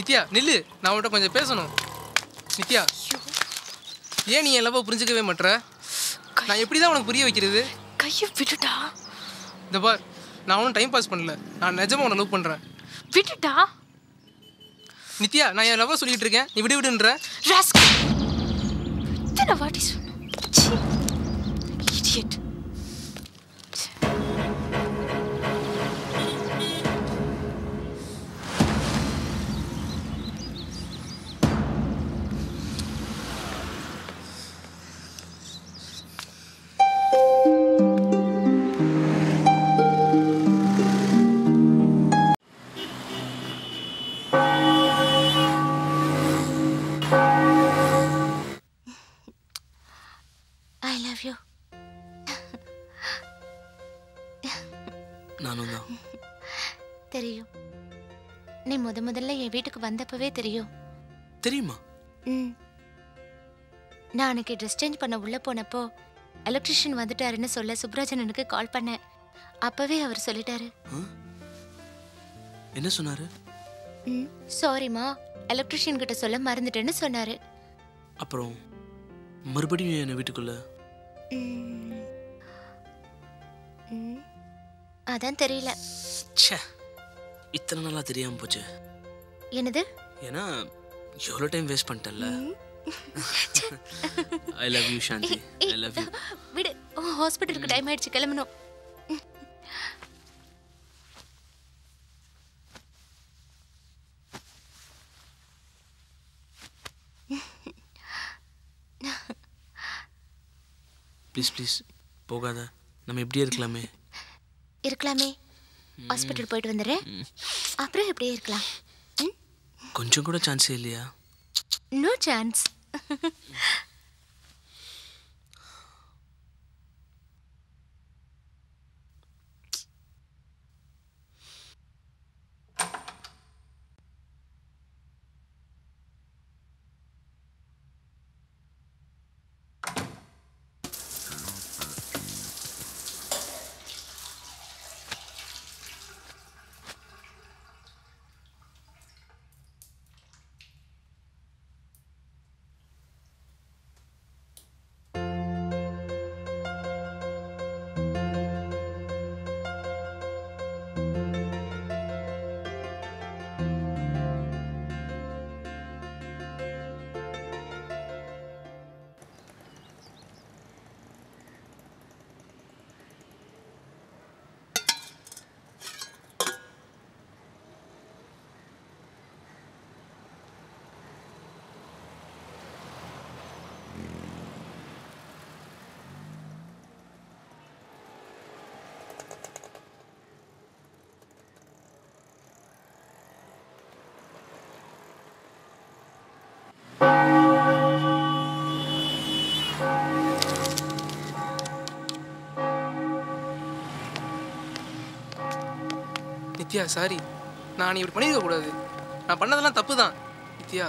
நித்யா நில்லு நான் உன்கிட்ட கொஞ்சம் பேசணும் நித்யா ஏன் நீ என் லவ்வை புரிஞ்சுக்கவே மாட்ற நான் எப்படி தான் உனக்கு புரிய வைக்கிறது கையை விட்டுடா இந்த பார் நான் ஒன்றும் டைம் பாஸ் பண்ணல நான் நிஜமா உன்னை லவ் பண்ணுறேன் விட்டுடா நித்யா நான் என் லவ்வை சொல்லிட்டு இருக்கேன் நீ விடு விடுன்ற ராஸ்கல் இத்தனை வாட்டி சொன்னோம் இடியட் ஐ லவ் யூ நானும் தான் தெரியும் நீ முத முதல்ல என் வீட்டுக்கு வந்தப்பவே தெரியும் தெரியுமா ம் நான் அன்னைக்கு ட்ரெஸ் சேஞ்ச் பண்ண உள்ள போனப்போ எலக்ட்ரிஷியன் வந்துட்டாருன்னு சொல்ல சுப்ராஜனனுக்கு கால் பண்ணேன் அப்பவே அவர் சொல்லிட்டாரு என்ன சொன்னாரு ம் சாரிம்மா எலக்ட்ரிஷியன் கிட்ட சொல்ல மறந்துட்டேன்னு சொன்னாரு அப்புறம் மறுபடியும் என்னை வீட்டுக்குள்ள ம். ம். அதான் தெரியல ச்சே இத்தனை நாளா தெரியாம போச்சு என்னது ஏன்னா எவ்வளோ டைம் வேஸ்ட் பண்ணிட்டேன்ல I love you Shanthi I love you விடு ஹாஸ்பிட்டலுக்கு டைம் ஆயிடுச்சு கிளம்பணும் ப்ளீஸ் ப்ளீஸ் போகாத நம்ம இப்படியே இருக்கலாமே இருக்கலாமே ஹாஸ்பிட்டல் போயிட்டு வந்துடுறேன் அப்புறம் எப்படியே இருக்கலாம் கொஞ்சம் கூட சான்ஸே இல்லையா நோ சான்ஸ் நித்யா சாரி நான் இப்படி பண்ணியிருக்க கூடாது நான் பண்ணதெல்லாம் தப்பு தான் நித்யா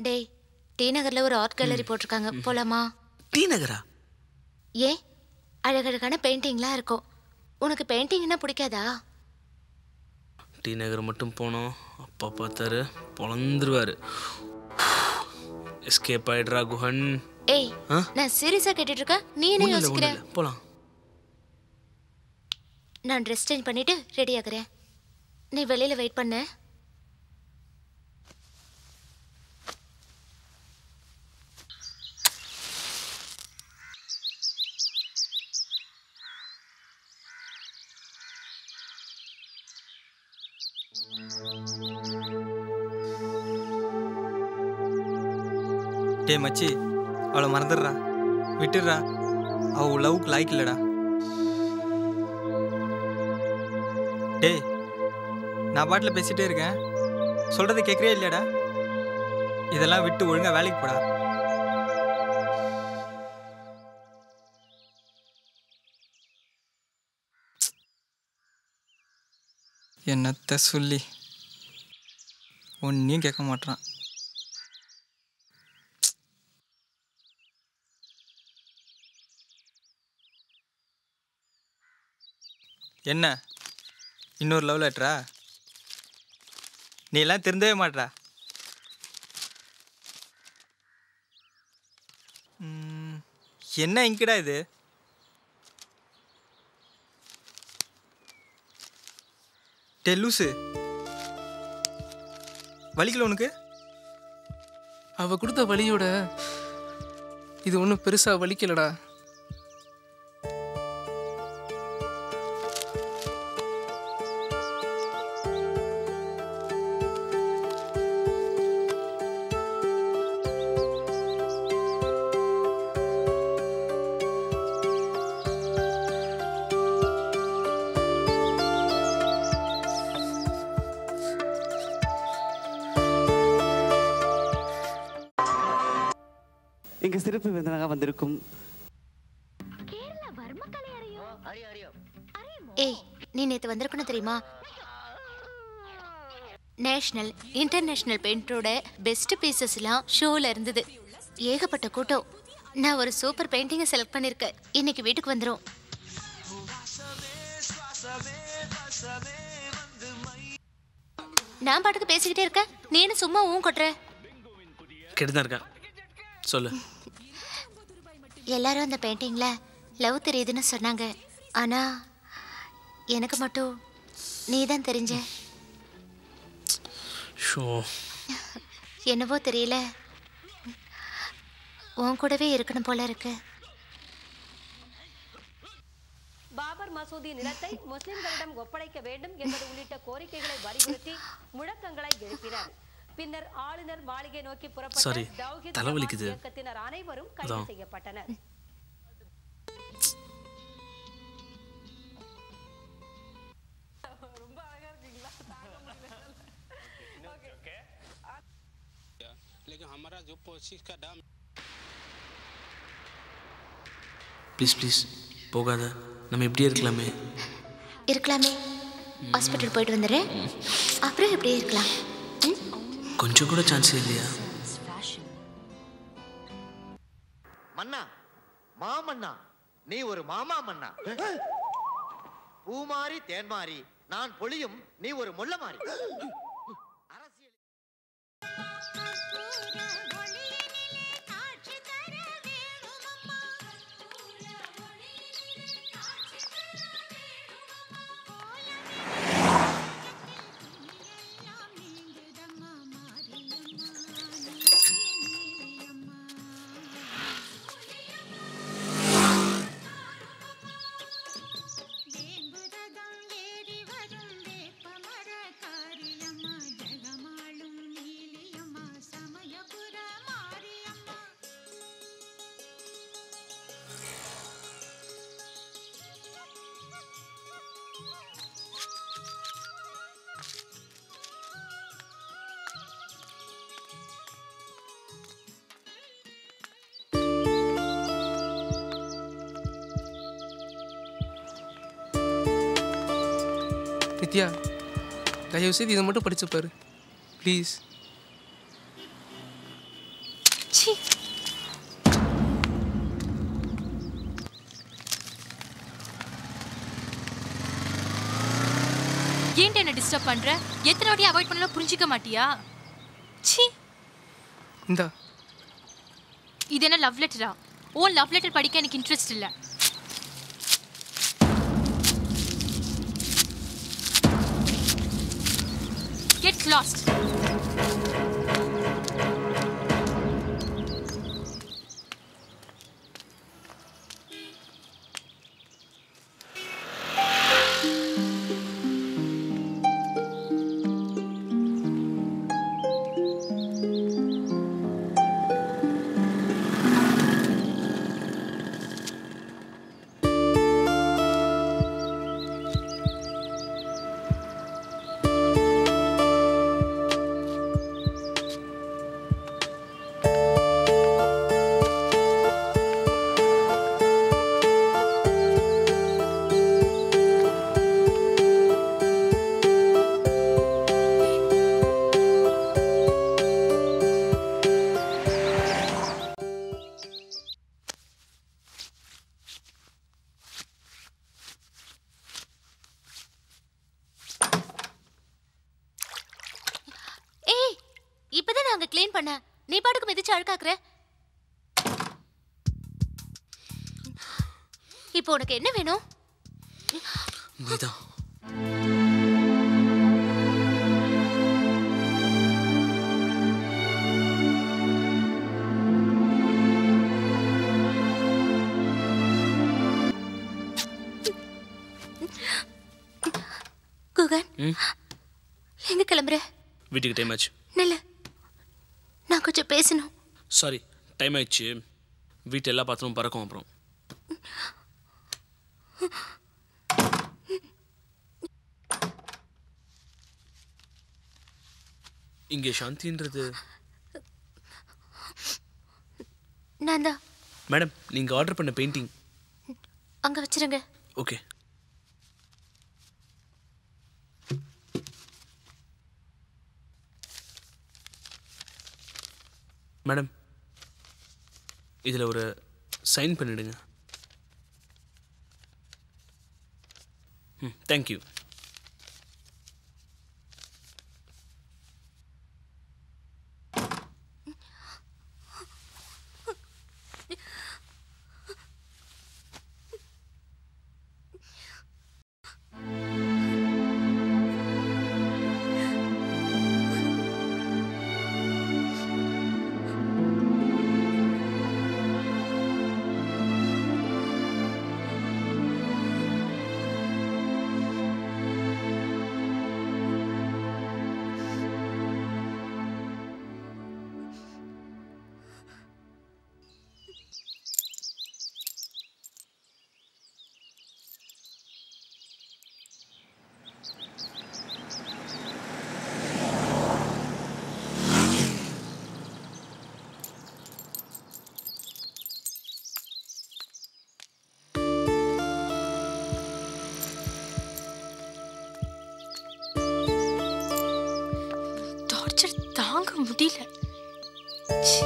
டேய் டி நகர்ல ஒரு ஆர்ட் கேலரி போட்டிருக்காங்க போலாமா டி நகரா ஏன் அழகழகான பெயிண்டிங்லாம் இருக்கும் உனக்கு பெயிண்டிங்னா பிடிக்காதா டி நகர் மட்டும் போனோம் அப்பா பார்த்தாரு பொழந்துருவாரு எஸ்கேப் ஆயிடுறா குஹன் ஏய் ஆ? நான் சீரியஸா கேட்டுட்டு இருக்கேன் நீ என்ன ஒண்ணும் இல்ல, யோசிக்கிற ஒண்ணும் இல்ல. போலாம் நான் ட்ரெஸ் சேஞ்ச் பண்ணிட்டு ரெடி ஆகுறேன் நீ வெளியில வெயிட் பண்ணு டேய் மச்சி அவளை மறந்துடுறா விட்டுடுறா அவ லவ்க்கு லாய்க்கு இல்லடா டேய் நான் பாட்டில் பேசிட்டே இருக்கேன் சொல்றது கேட்குறியா இல்லையாடா இதெல்லாம் விட்டு ஒழுங்கா வேலைக்கு போடா என்னத்த சொல்லி ஒன்றையும் கேட்க மாட்றான் என்ன இன்னொரு லவ் லெட்டரா நீ எல்லாம் திருந்தவே மாட்றா ம், என்ன இங்கடா இது டே லூசு வலிக்கல உனக்கு அவ கொடுத்த வலியோட இது ஒன்றும் பெருசா வலிக்கலடா இங்கு சிறப்பு விருந்தினராக வந்திருக்கும் ஏய் நீ நேத்து வந்திருக்கணும் தெரியுமா நேஷனல் இன்டர்நேஷனல் பெயிண்டரோட பெஸ்ட் பீசஸ்லாம் ஷோல இருந்தது ஏகப்பட்ட கூட்டம் நான் ஒரு சூப்பர் பெயிண்டிங்கை செலக்ட் பண்ணிருக்கேன் இன்னைக்கு வீட்டுக்கு வந்துரும் நான் பாட்டுக்கு பேசிக்கிட்டே இருக்கேன் நீ என்ன சும்மா ஊன் கொட்டுற கெட்டுதான் இருக்கேன் சொல்லு எல்லாரும் அந்த பெயிண்டிங்ல லவ் தெரியுதுன்னு சொன்னாங்க ஆனா எனக்கு மட்டும் நீ தான் தெரிஞ்ச ஷோ என்னவோ தெரியல உன் கூடவே இருக்கணும் போல இருக்கு பாபர் மசூதி நிலத்தை முஸ்லிம்களிடம் ஒப்படைக்க வேண்டும் என்பது உள்ளிட்ட கோரிக்கைகளை வலியுறுத்தி முழக்கங்களை எழுப்பினர் பின்னர் ஆளுநர் மாளிகை நோக்கி புறப்பட்ட Sorry, தௌஹீத் தலைவலிக்குது. ஜமாத் இயக்கத்தினர் அனைவரும் கைது அதான். செய்யப்பட்டனர் लेकिन हमारा जो कोशिश का दाम ப்ளீஸ் ப்ளீஸ் போகாத நம்ம இப்படியே இருக்கலாமே இருக்கலாமே ஹாஸ்பிட்டல் போயிட்டு வந்துடுறேன் அப்புறம் இப்படியே இருக்கலாம் கொஞ்சம் கூட சான்ஸே இல்லையா மன்னா மாமன்னா நீ ஒரு மாமா மன்னா பூமாரி தேன்மாரி நான் பொழியும் நீ ஒரு முள்ள மாறி நித்யா தயவு செய்து இதை மட்டும் படிச்சு பாரு ப்ளீஸ் ச்சீ ஏன்டா என்ன டிஸ்டர்ப் பண்ற எத்தனை வாட்டி அவாய்ட் பண்ணாலும் புரிஞ்சிக்க மாட்டியா ச்சீ இந்தா இது என்ன லவ் லெட்டரா ஓன் லவ் லெட்டர் படிக்க எனக்கு இன்ட்ரெஸ்ட் இல்லை கெட் லாஸ்ட் ஏய் இப்பதான் நாங்க க்ளீன் பண்ண நீ பாட்டுக்கு மிதிச்சு அழுக்காக்குற இப்போ உனக்கு என்ன வேணும் நீதான் குகன் ம் எங்க கிளம்புற வீட்டுக்கு டைம் ஆச்சு நில்லு நான் கொஞ்சம் பேசணும் சாரி டைம் ஆயிடுச்சு வீட்டு எல்லா பாத்திரமும் பறக்கும் அப்புறம் இங்கே சாந்தின்றது நான் தான் மேடம் நீங்கள் ஆர்டர் பண்ண பெயிண்டிங் அங்க வச்சிருங்க ஓகே மேடம் இதில் ஒரு சைன் பண்ணிடுங்க ம் தேங்க்யூ டார்ச்சர் தாங்க முடியல ச்சீ.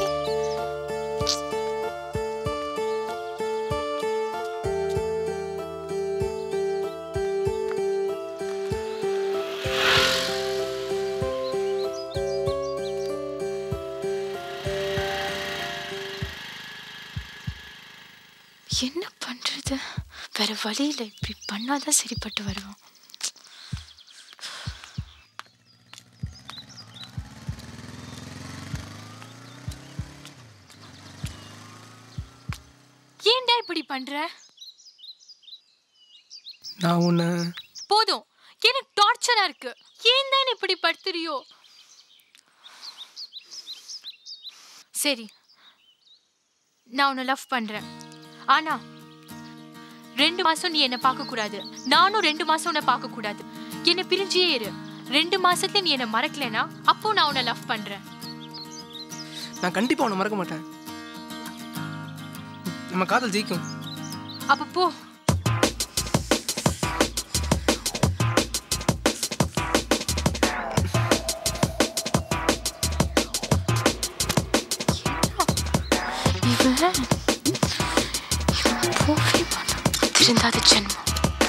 என்ன பண்றது வேற வழி இல்லை இப்படி பண்ணாதான் சரிப்பட்டு வருவோம் ஏன்டா இப்படி பண்ற நான் உன்னை போதும் எனக்கு டார்ச்சரா இருக்கு ஏன் தான் இப்படி படுத்துறியோ சரி நான் உன்னை லவ் பண்றேன் ஆனா ரெண்டு மாசம் நீ என்னை பார்க்க கூடாது நானும் ரெண்டு மாசம் உன்னை பார்க்க கூடாது என்னை பிரிஞ்சியே இரு ரெண்டு மாசத்துல நீ என்னை மறக்கலைனா அப்போ நான் உன்னை லவ் பண்றேன் நான் கண்டிப்பாக உன்னை மறக்க மாட்டேன் நம்ம காதல் ஜெயிக்கும் அப்ப போ திருந்தாத ஜென்மம்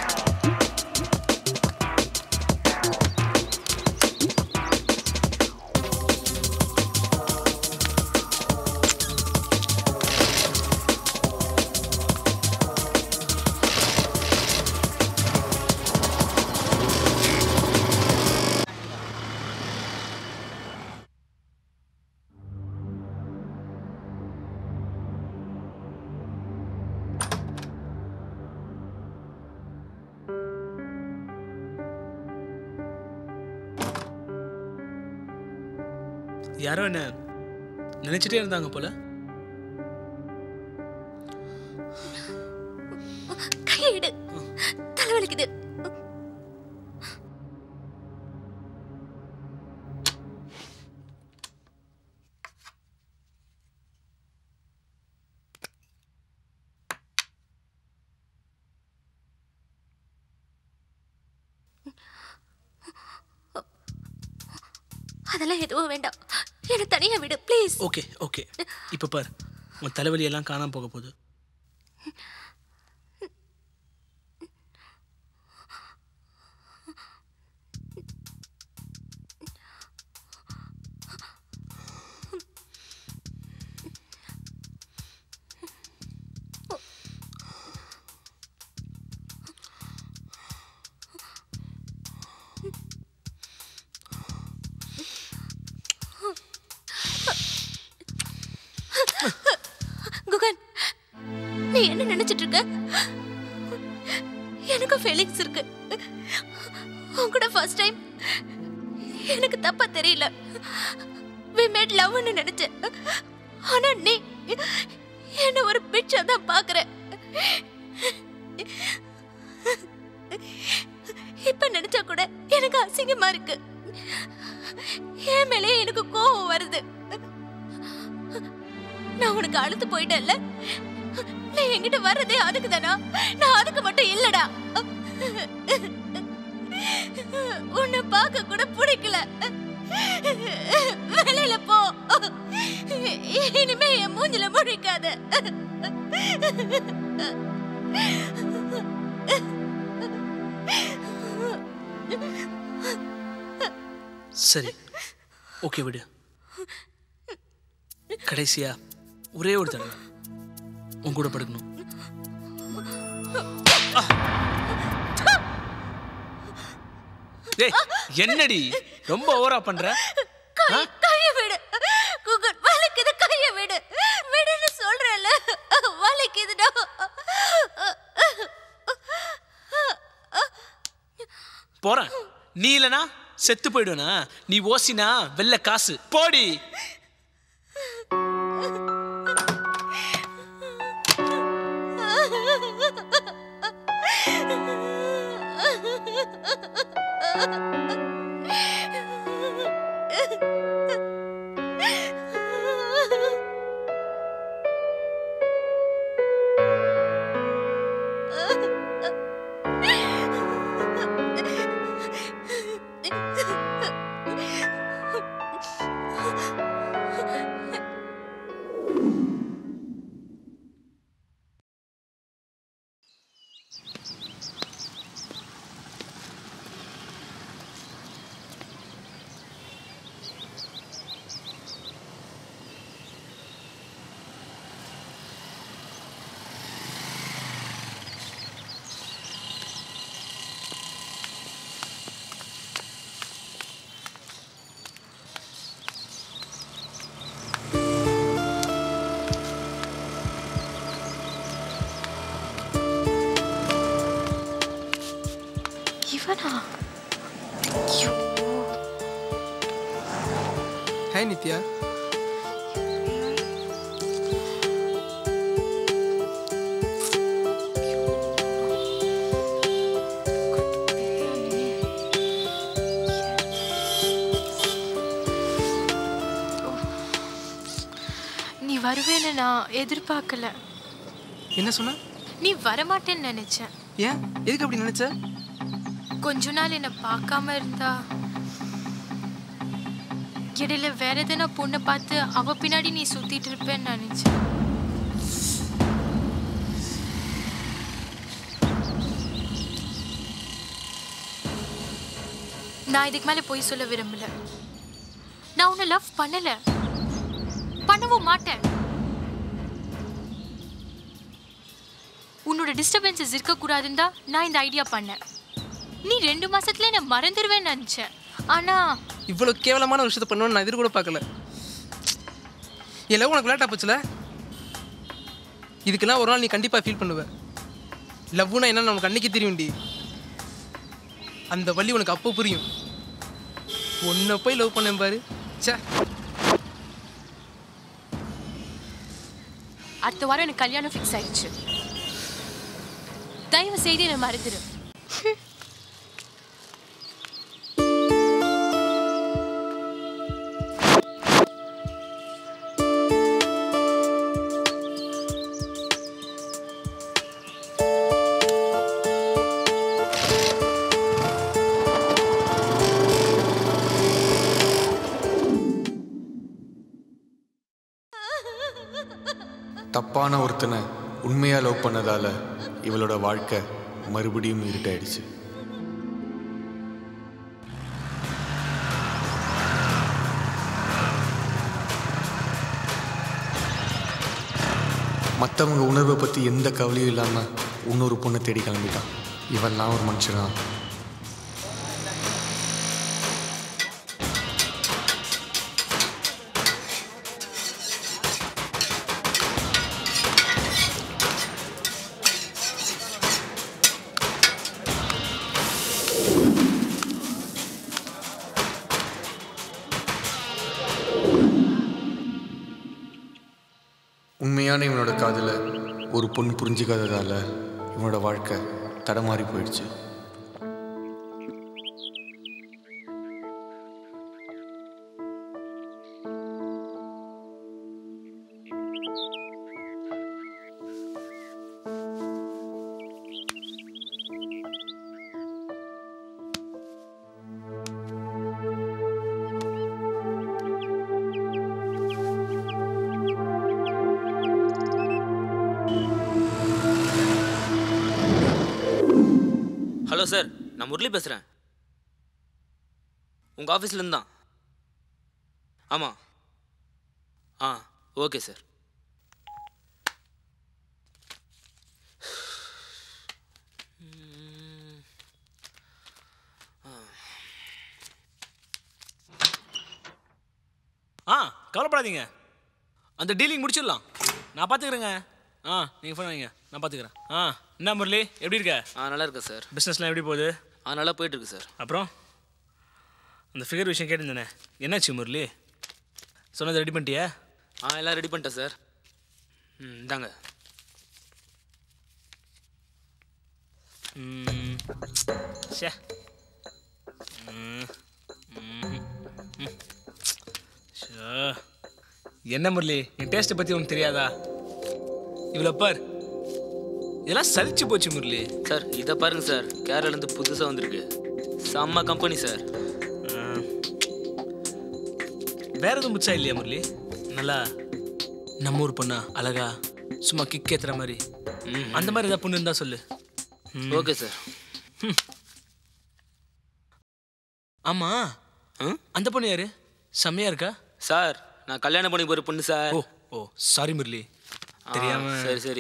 யாரோ என்ன நினைச்சிட்டே இருந்தாங்க போல கையிடு தலைவலிக்குது அதெல்லாம் எதுவும் வேண்டாம் என்னை தனியா விடு ப்ளீஸ் ஓகே ஓகே இப்போ பார் உன் தலைவலி எல்லாம் காணாம போக போகுது குகன் நீ என்ன நினைச்சிட்டு இருக்க எனக்கு ஃபீலிங்ஸ் இருக்கு உன் கூட ஃபர்ஸ்ட் டைம் எனக்கு தப்பா தெரியல வி மேட் லவ்னு நினைச்சேன் ஆனா நீ என்ன ஒரு பிச்சை தான் பாக்குற இப்ப நினைச்சா கூட எனக்கு அசிங்கமா இருக்கு என் மேலே எனக்கு கோவம் வருது நான் உனக்கு அழுத்து போயிட்டேன்ல நீ என்கிட்ட வர்றதே அதுக்கு தானா நான் அதுக்கு மட்டும் இல்லடா உன்னை பார்க்க கூட பிடிக்கல வெளியில போ இனிமே என் மூஞ்சில முழிக்காத சரி ஓகே விடு கடைசியா ஒரே ஒரு தடவை உன் கூட படுக்கணும் டேய் என்னடி ரொம்ப ஓவரா பண்ற கை கைய விடு குகன் வலிக்குது கைய விடு விடுன்னு சொல்றேன்ல வலிக்குதுடா போறேன் நீ இல்லனா செத்து போயிடுவேனா நீ ஓசினா வெள்ள காசு போடி இவனா ஐயோ ஹாய் நித்யா நீ வருவேன்னு நான் எதிர்பார்க்கல என்ன சொன்ன நீ வரமாட்டேன்னு நினைச்சேன் ஏன் எதுக்கு அப்படி நினைச்ச கொஞ்ச நாள் என்னை பார்க்காம இருந்தா இடையில வேற எதனா பொண்ணை பார்த்து அவ பின்னாடி நீ சுத்திட்டு இருப்பேன்னு நினைச்சேன் நான் இதுக்கு மேலே போய் சொல்ல விரும்பல நான் உன்னை லவ் பண்ணல பண்ணவும் மாட்டேன் உன்னோட டிஸ்டர்பன்சஸ் இருக்கக்கூடாதுன்னு தான் நான் இந்த ஐடியா பண்ணேன் நீ ரெண்டு மாசத்துல என்ன மறந்துடுவேன்னு நினச்சேன் ஆனா இவ்வளோ கேவலமான ஒரு விஷயத்தை பண்ணுவேன்னு நான் எதிர் கூட பார்க்கல என் லவ் உனக்கு விளையாட்டா போச்சுல இதுக்கெல்லாம் ஒரு நாள் நீ கண்டிப்பாக ஃபீல் பண்ணுவ லவ்னா என்னன்னு உனக்கு அன்னைக்கு தெரியும்டி அந்த வழி உனக்கு அப்போ புரியும் உன்னை போய் லவ் பண்ணேன் பாரு ச்சே அடுத்த வாரம் எனக்கு கல்யாணம் ஃபிக்ஸ் ஆயிடுச்சு தயவு செய்து என்னை மறந்துடு தப்பான ஒருத்தனை உண்மையாக லவ் பண்ணதால இவளோட வாழ்க்கை மறுபடியும் இருட்டாயிடுச்சு மற்றவங்க உணர்வை பற்றி எந்த கவலையும் இல்லாமல் இன்னொரு பொண்ணை தேடி கிளம்பிட்டான் இவெல்லாம் ஒரு மனுஷனா உண்மையான இவனோட காதலை ஒரு பொண்ணு புரிஞ்சுக்காததால இவனோட வாழ்க்கை தடமாறி போயிடுச்சு ஹலோ சார் நான் முரளி பேசுகிறேன் உங்கள் ஆஃபீஸ்லேருந்து தான் ஆமாம் ஆ ஓகே சார் ஆ கவலைப்படாதீங்க அந்த டீலிங் முடிச்சிடலாம் நான் பார்த்துக்கிறேங்க ஆ நீங்கள் ஃபோன் வைங்க நான் பார்த்துக்கிறேன் ஆ என்ன முரளி எப்படி இருக்க ஆ நல்லா இருக்கேன் சார் பிஸ்னஸ்லாம் எப்படி போகுது ஆ நல்லா போயிட்டுருக்கு சார் அப்புறம் அந்த ஃபிகர் விஷயம் கேட்டிருந்தேனே என்னாச்சு முரளி சொன்னதை ரெடி பண்ணிட்டியா ஆ எல்லாம் ரெடி பண்ணிட்டேன் சார் ம் இந்தாங்க ம், ச்சே ம், ம், ம். ஷோ. என்ன முரளி என் டேஸ்ட்டை பற்றி உனக்கு தெரியாதா இவ்வளோ பார் இதெல்லாம் சலிச்சு போச்சு முரளி சார் இதை பாருங்க சார் கேரளாலேருந்து புதுசாக வந்திருக்கு செம்ம கம்பெனி சார் வேற எதுவும் புதுசா இல்லையா முரளி நல்லா நம்ம ஊர் பொண்ணா அழகா சும்மா கிக் ஏத்துற மாதிரி அந்த மாதிரி ஏதாவது பொண்ணு இருந்தா சொல்லு ம். ஓகே சார் ம். ஆமா அந்த பொண்ணு யாரு செம்மையா இருக்கா சார் நான் கல்யாணம் பண்ணி போகிற பொண்ணு sir oh oh sorry Murali ஆ, தெரியாம சரி சரி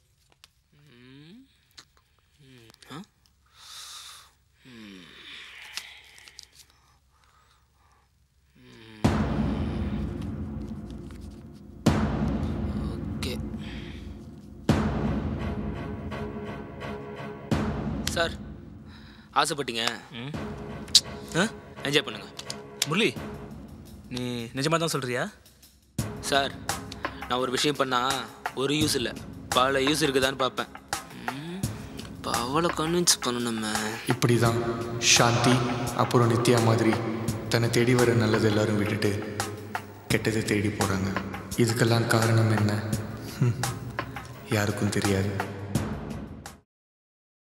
ஓகே சார் ஆசைப்பட்டீங்க என்ஜாய் பண்ணுங்க முரளி நீ நிஜமா தான் சொல்றியா சார் நான் ஒரு விஷயம் பண்ணா ஒரு யூஸ் இல்லை பல யூஸ் இருக்குதான்னு பார்ப்பேன் ம், இப்போ அவளை கன்வின்ஸ் பண்ணணுமே இப்படி தான் சாந்தி அப்புறம் நித்யா மாதிரி தன்னை தேடி வர நல்லது எல்லாரும் விட்டுட்டு கெட்டதை தேடி போகிறாங்க இதுக்கெல்லாம் காரணம் என்ன ஹம், யாருக்கும் தெரியாது